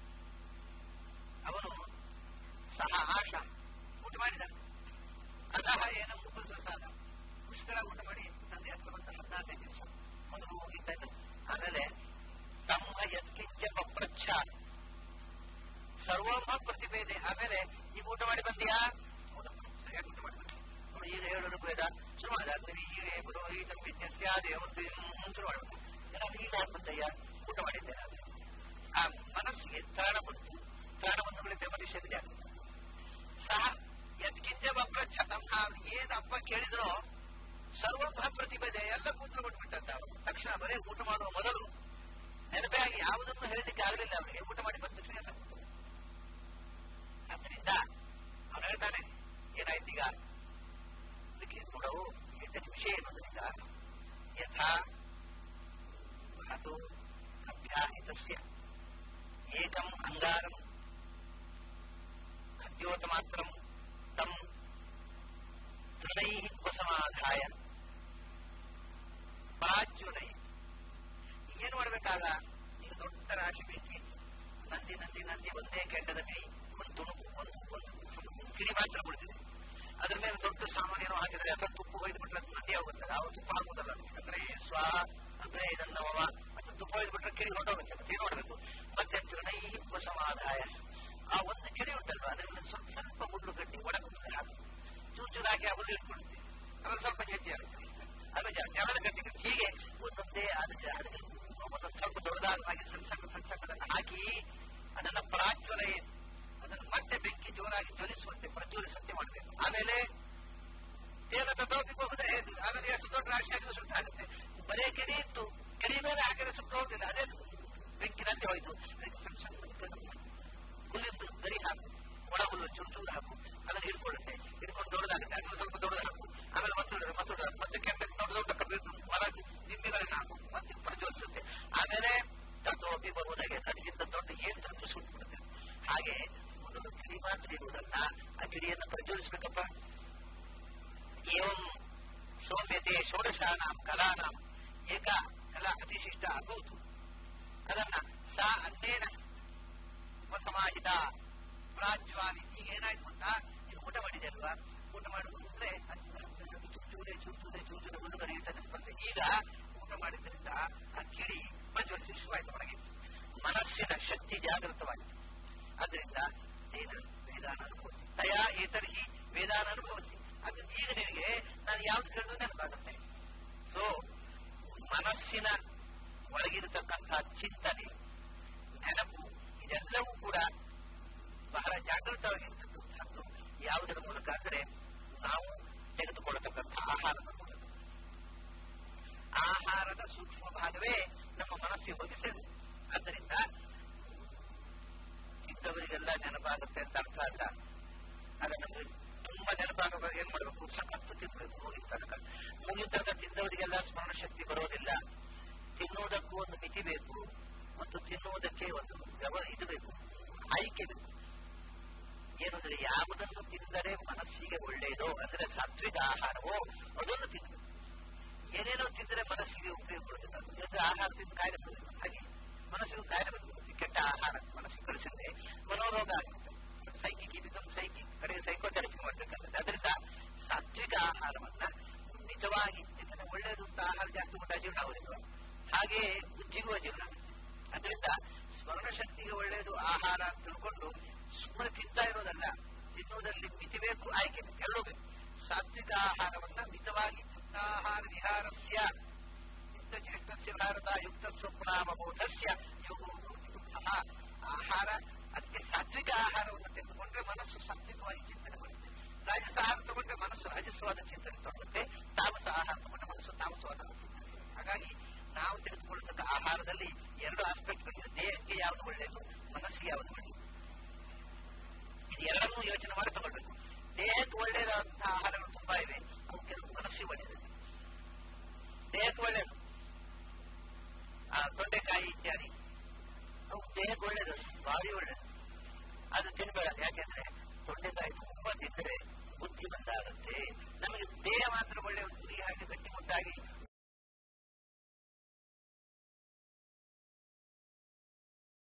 ಅವನು ಸಹ ಆಶಾ ಊಟ ಮಾಡಿದ ಅತಃ ಏನೋ ಉಪಸಾದ ಪುಷ್ಕಳ ಊಟ ಮಾಡಿ ತಂದೆ ಹತ್ರ ಬಂದ ಹದಿನಾರನೇ ದಿವಸ ಮೊದಲು ಹೋಗಿದ್ದಾನೆ ಆಮೇಲೆ ತಮ್ಮ ಯತ್ಕಿಂಚ ಪಪ್ರಚ್ಛ ಸರ್ವಮ ಪ್ರತಿಭೇದೆ ಆಮೇಲೆ ಈಗ ಊಟ ಮಾಡಿ ಬಂದಿಯಾ ಊಟ ಮಾಡು. ಸರಿಯಾಗಿ ಊಟ ಮಾಡಿ ಬಂದೆ ನೋಡಿ ಈಗ ಹೇಳೋದು ಬೇಡ ಶುರು ಮಾಡಿದ ಈಗೇ ಪುರೋಹಿತ ವಿದ್ಯಸ್ಯ ದೇವತೆ ಶುರು ಮಾಡಬೇಕು ಏನಾದ್ರು ಈಗ ಯಾಕೆ ಬಂದಯ್ಯ ಊಟ ಮಾಡಿದ್ದೇನೆ ಅದು ಆ ಮನಸ್ಸಿಗೆ ತ್ರಾಣ ಬಂತು ತ್ರಾಣ ಬಂದ ಬಳಿಕ ಮನುಷ್ಯನಿಗೆ ಸಹ ಯತ್ಕಿಂಚ ಅಪ್ರಚ್ಛತಂ ಏನ್ ಅಪ್ಪ ಕೇಳಿದ್ರೋ ಸರ್ವಭ ಪ್ರತಿಭೆ ಎಲ್ಲ ಕೂತ್ರು ಬಿಟ್ಬಿಟ್ಟಂತ ಅವನು ತಕ್ಷಣ ಬರೇ ಊಟ ಮಾಡುವ ಮೊದಲು ನೆನಪೇ ಆಗಿ ಯಾವುದನ್ನು ಹೇಳಲಿಕ್ಕೆ ಆಗಲಿಲ್ಲ ಅವನಿಗೆ ಊಟ ಮಾಡಿ ಬಂದ ತಕ್ಷಣ ಎಲ್ಲ ಕೂತು ಆದ್ದರಿಂದ ಅವನು ಹೇಳ್ತಾನೆ ಏನಾಯ್ತು ಈಗ ಅದಕ್ಕೆ ನೋಡವು ಇದಕ್ಕೆ ವಿಷಯ ಏನು ಅಂದ್ರೆ ಈಗ ಯಥಾ ಅದು ಅಭ್ಯಾಹಿತಸ್ಯ ಏಕಂ ಅಂಗಾರಂ ಖದ್ಯೋತ ಮಾತ್ರಂ ತಂ ತೃಣೈ ಉಪಸಮಾಧಾಯ ಪ್ರಾಜ್ವಲಯ ಏನು ಮಾಡ್ಬೇಕಾಗ ಈಗ ದೊಡ್ಡ ರಾಶಿ ಬೆಂಕಿ ನಂದಿ ನಂದಿ ನಂದಿ ಒಂದೇ ಕೆಂಡದ ಕಿಡಿ ಒಂದು ತುಣುಕು ಒಂದು ಒಂದು ಕಿಡಿ ಮಾತ್ರ ಬಿಡ್ತಿದೆ ಅದ್ರ ಮೇಲೆ ದೊಡ್ಡ ಸಾಮಾನ್ಯನು ಹಾಕಿದ್ರೆ ಅಥವಾ ತುಪ್ಪ ಒಯ್ದು ಬಿಟ್ರೆ ಅದು ನಂದಿ ಆಗುತ್ತೆ ಯಾವ ತುಪ್ಪ ಹಾಕುದಲ್ಲ ಅಂದ್ರೆ ಸ್ವಾಹ ಅಂದ್ರೆ ಇದನ್ನವ ಮತ್ತೆ ತುಪ್ಪ ಒಯ್ದು ಬಿಟ್ರೆ ಕಿಡಿ ಹೊರಟೋಗುತ್ತೆ ಮತ್ತೆ ಏನು ಮಾಡಬೇಕು ಮತ್ತೆ ತೃಣೈ ಉಪಸಮಾಧಾಯ ಆ ಒಂದು ಕಿಡಿ ಉಂಟಲ್ವಾ ಅದರಿಂದ ಸ್ವಲ್ಪ ಸ್ವಲ್ಪ ಮುಳ್ಳು ಕಟ್ಟಿ ಒಣಗುತ್ತದೆ ಹಾಕಿ ಚೂರು ಚೂರು ಹಾಕಿ ಆ ಹುಲ್ಲು ಇಟ್ಕೊಳುತ್ತೆ ಆಮೇಲೆ ಸ್ವಲ್ಪ ಹೆಜ್ಜೆ ಆಗುತ್ತೆ ಆಮೇಲೆ ಜಮಲ ಕಟ್ಟಿ ಹೀಗೆ ಒಂದೊಂದೇ ಅದಕ್ಕೆ ಅದಕ್ಕೆ ಒಂದೊಂದು ಸ್ವಲ್ಪ ದೊಡ್ಡದಾಗಿ ಸಣ್ಣ ಸಣ್ಣ ಸಣ್ಣ ಸಣ್ಣದನ್ನು ಹಾಕಿ ಅದನ್ನ ಪ್ರಾಜ್ವಲ ಅದನ್ನು ಮತ್ತೆ ಬೆಂಕಿ ಜೋರಾಗಿ ಜ್ವಲಿಸುವಂತೆ ಪ್ರಜ್ವಲಿಸುವಂತೆ ಮಾಡಬೇಕು ಆಮೇಲೆ ತೇಲ ತಗೋಬಹುದೇ ಆಮೇಲೆ ಎಷ್ಟು ದೊಡ್ಡ ರಾಶಿ ಹಾಕಿದ್ರೆ ಸುಟ್ಟಾಗುತ್ತೆ ಬರೇ ಕಿಡಿ ಇತ್ತು ಕಿಡಿ ಮೇಲೆ ಹಾಕಿದ್ರೆ ಸುಟ್ಟು ಹೋಗಿಲ್ಲ ಅದೇ ಬೆಂಕಿನಲ್ಲಿ ಹೋಯ್ತು ಅದಕ್ಕೆ ಸಣ್ಣ ಸಣ್ಣ ಹುಲ್ಲಿಂದು ಗರಿ ಹಾಕು ಒಣ ಹುಲ್ಲು ಚೂರು ಚೂರು ಹಾಕು ಅದನ್ನು ಹಿಡ್ಕೊಳ್ಳುತ್ತೆ ಹಿಡ್ಕೊಂಡು ದೊಡ್ಡದಾಗುತ್ತೆ ಅದನ್ನು ಸ್ವಲ್ಪ ದೊಡ್ಡದು ಹಾಕು ಆಮೇಲೆ ಮತ್ತೆ ದೊಡ್ಡದು ಮತ್ತೆ ದೊಡ್ಡದು ಮತ್ತೆ ಕೆಂಡ ದೊಡ್ಡ ದೊಡ್ಡ ಕಬ್ಬು ಮರ ದಿಂಬಿಗಳನ್ನ ಹಾಕು ಮತ್ತೆ ಪ್ರಜ್ವಲಿಸುತ್ತೆ ಆಮೇಲೆ ತತ್ವಪಿ ಬಹುದಾಗೆ ಅದಕ್ಕಿಂತ ದೊಡ್ಡ ಏನ್ ತಂದು ಸುಟ್ಬಿಡುತ್ತೆ ಹಾಗೆ ಮೊದಲು ಕಿಡಿ ಮಾತ್ರ ಇರುವುದಲ್ಲ ಆ ಕಿಡಿಯನ್ನು ಪ್ರಜ್ವಲಿಸಬೇಕಪ್ಪ ಏವಂ ಸೌಮ್ಯತೆ ಷೋಡಶಾನಾಂ ಕಲಾನಾಂ ಏಕ ಕಲಾ ಅತಿಶಿಷ್ಟ ಅಭೂತು ಅದನ್ನ ಸಾ ಅನ್ನೇನ ಉಪಸಮಾಹಿತ ಪ್ರಾಜ್ವಾಲಿ ಈಗ ಏನಾಯ್ತು ಅಂತ ನೀನು ಊಟ ಮಾಡಿದೆ ಅಲ್ವಾ ಊಟ ಮಾಡುದು ಅಂದ್ರೆ ಚೂಚೂರೆ ಚೂಚೂರೆ ಚೂಚೂರೆ ಹುಲ್ಲುಗರಿ ಇಟ್ಟದೆ ಬರ್ತದೆ ಈಗ ಊಟ ಮಾಡಿದ್ರಿಂದ ಆ ಕಿಡಿ ಪ್ರಜ್ವಲಿಸಿ ಶುರುವಾಯಿತು ಹೊರಗೆ ಮನಸ್ಸಿನ ಶಕ್ತಿ ಜಾಗೃತವಾಯಿತು ಅದರಿಂದ ನೀನು ವೇದಾನ ಅನುಭವಿಸಿ ತಯಾ ಏತರ್ಹಿ ವೇದಾನ ಅನುಭವಿಸಿ ಅದರಿಂದ ಈಗ ನಿನಗೆ ನಾನು ಯಾವ್ದು ಕೇಳಿದ್ರು ನೆನಪಾಗುತ್ತೆ ಸೊ ಮನಸ್ಸಿನ ಒಳಗಿರತಕ್ಕಂತಹ ಚಿಂತನೆ ನೆನಪು ಇದೆಲ್ಲವೂ ಕೂಡ ಬಹಳ ಜಾಗೃತವಾಗಿರ್ತಕ್ಕಂಥದ್ದು ಯಾವುದರ ಮೂಲಕ ಅಂದರೆ ನಾವು ತೆಗೆದುಕೊಳ್ಳತಕ್ಕಂಥ ಆಹಾರದ ಮೂಲಕ ಆಹಾರದ ಸೂಕ್ಷ್ಮ ಭಾಗವೇ ನಮ್ಮ ಮನಸ್ಸಿಗೆ ಹೋಗಿ ಸೇರು ಆದ್ದರಿಂದ ಚಿಕ್ಕವರಿಗೆಲ್ಲ ನೆನಪಾಗುತ್ತೆ ಅಂತ ಅರ್ಥ ಅಲ್ಲ ಆಗ ನಮಗೆ ತುಂಬಾ ನೆನಪಾಗ ಏನ್ ಮಾಡಬೇಕು ಸಖತ್ತು ತಿನ್ಬೇಕು ಮೂಗಿನ ತನಕ ಮೂಗಿನ ತನಕ ತಿಂದವರಿಗೆಲ್ಲ ಸ್ಮರಣ ಶಕ್ತಿ ಬರೋದಿಲ್ಲ ತಿನ್ನುವುದಕ್ಕೂ ಒಂದು ಮಿತಿ ಬೇಕು ಮತ್ತು ತಿನ್ನುವುದಕ್ಕೆ ಒಂದು ವ್ಯವ ಇದು ಬೇಕು ಆಯ್ಕೆ ಬೇಕು ಏನಂದ್ರೆ ಯಾವುದನ್ನು ತಿಂದರೆ ಮನಸ್ಸಿಗೆ ಒಳ್ಳೆಯದೋ ಅಂದ್ರೆ ಸಾತ್ವಿಕ ಆಹಾರವೋ ಅದನ್ನು ತಿನ್ನಬೇಕು ಏನೇನೋ ತಿಂದರೆ ಮನಸ್ಸಿಗೆ ಉಪಯೋಗ ಕೊಡಬೇಕು ಅಂದ್ರೆ ಆಹಾರ ತಿಂದು ಕಾಯಿಲೆ ಬರಬೇಕು ಹಾಗೆ ಮನಸ್ಸಿಗೂ ಕಾಯಿಲೆ ಬಂದ್ಬಿಡುತ್ತೆ ಕೆಟ್ಟ ಆಹಾರ ಮನಸ್ಸಿಗೆ ಕಳಿಸಿದ್ರೆ ಮನೋರೋಗ ಆಗುತ್ತೆ ಸೈಕಿಕ್ ಇದನ್ನು ಸೈಕಿಕ್ ಕಡೆಗೆ ಸೈಕೋಥೆರಪಿ ಮಾಡ್ಬೇಕಾಗುತ್ತೆ ಅದರಿಂದ ಸಾತ್ವಿಕ ಆಹಾರವನ್ನ ನಿಜವಾಗಿ ಯಾಕಂದ್ರೆ ಒಳ್ಳೆಯದು ಅಂತ ಆಹಾರ ಜಾಸ್ತಿ ಊಟ ಜೀರ್ಣ ಆಗೋದಿಲ್ಲ ಹಾಗೆ ಬುದ್ಧಿಗೂ ಅಜೀರ್ಣ ಆಗುತ್ತೆ ಅದರಿಂದ ಸ್ಮರಣ ಶಕ್ತಿಗೆ ಒಳ್ಳೆಯದು ಆಹಾರ ಅಂತ ತಿಳ್ಕೊಂಡು ಸುಮ್ಮನೆ ತಿಂತಾ ಇರೋದಲ್ಲ ತಿನ್ನುವುದರಲ್ಲಿ ಮಿತಿ ಬೇಕು ಆಯ್ಕೆ ಬೇಕು ಎರಡೂ ಬೇಕು ಸಾತ್ವಿಕ ಆಹಾರವನ್ನ ಮಿತವಾಗಿ ಯುಕ್ತಾಹಾರ ವಿಹಾರಸ್ಯ ಯುಕ್ತ ಚೇಷ್ಟಸ್ಯ ಭಾರತ ಯುಕ್ತ ಸ್ವಪ್ನಾಮಬೋಧಸ್ಯ ಯೋಗೋ ದುಃಖ ಆಹಾರ ಅದಕ್ಕೆ ಸಾತ್ವಿಕ ಆಹಾರವನ್ನು ತೆಗೆದುಕೊಂಡ್ರೆ ಮನಸ್ಸು ಸಾತ್ವಿಕವಾಗಿ ಚಿಂತನೆ ಮಾಡುತ್ತೆ ರಾಜಸ ಆಹಾರ ತಗೊಂಡ್ರೆ ಮನಸ್ಸು ರಾಜಸ್ವಾದ ಚಿಂತನೆ ತೊಡಗುತ್ತೆ ತಾಮಸ ಆಹಾರ ತಗೊಂಡ್ರೆ ಮನಸ್ಸು ತಾಮಸವಾದ ಚಿಂತನೆ ಹಾಗಾಗಿ ನಾವು ತೆಗೆದುಕೊಳ್ಳತಕ್ಕ ಆಹಾರದಲ್ಲಿ ಎರಡು ಆಸ್ಪೆಕ್ಟ್ಗಳಿದೆ ದೇಹಕ್ಕೆ ಯಾವುದು ಒಳ್ಳೆಯದು ಮನಸ್ಸಿಗೆ ಯಾವುದು ಒಳ್ಳೆಯದು ಇದು ಎರಡನ್ನೂ ಯೋಚನೆ ಮಾಡಿ ತಗೊಳ್ಬೇಕು ದೇಹಕ್ಕೆ ಒಳ್ಳೆಯದಾದಂತಹ ಆಹಾರಗಳು ತುಂಬಾ ಇವೆ ಅವು ಕೆಲವು ಮನಸ್ಸಿಗೆ ಒಳ್ಳೆಯದು ದೇಹಕ್ಕೆ ಒಳ್ಳೆಯದು ಆ ತೊಂಡೆಕಾಯಿ ಇತ್ಯಾದಿ ಅವು ದೇಹಕ್ಕೆ ಒಳ್ಳೆಯದು ಭಾರಿ ಒಳ್ಳೆಯದು ಅದು ತಿನ್ಬೇಡ ಯಾಕೆಂದ್ರೆ ತೊಂಡೆಕಾಯಿ ತುಂಬಾ ತಿಂದರೆ ಬುದ್ಧಿ ಬಂದಾಗುತ್ತೆ ನಮಗೆ ದೇಹ ಮಾತ್ರ ಒಳ್ಳೆಯ ಗುರಿ ಹಾಗೆ ಗಟ್ಟಿಮುಟ್ಟಾಗಿ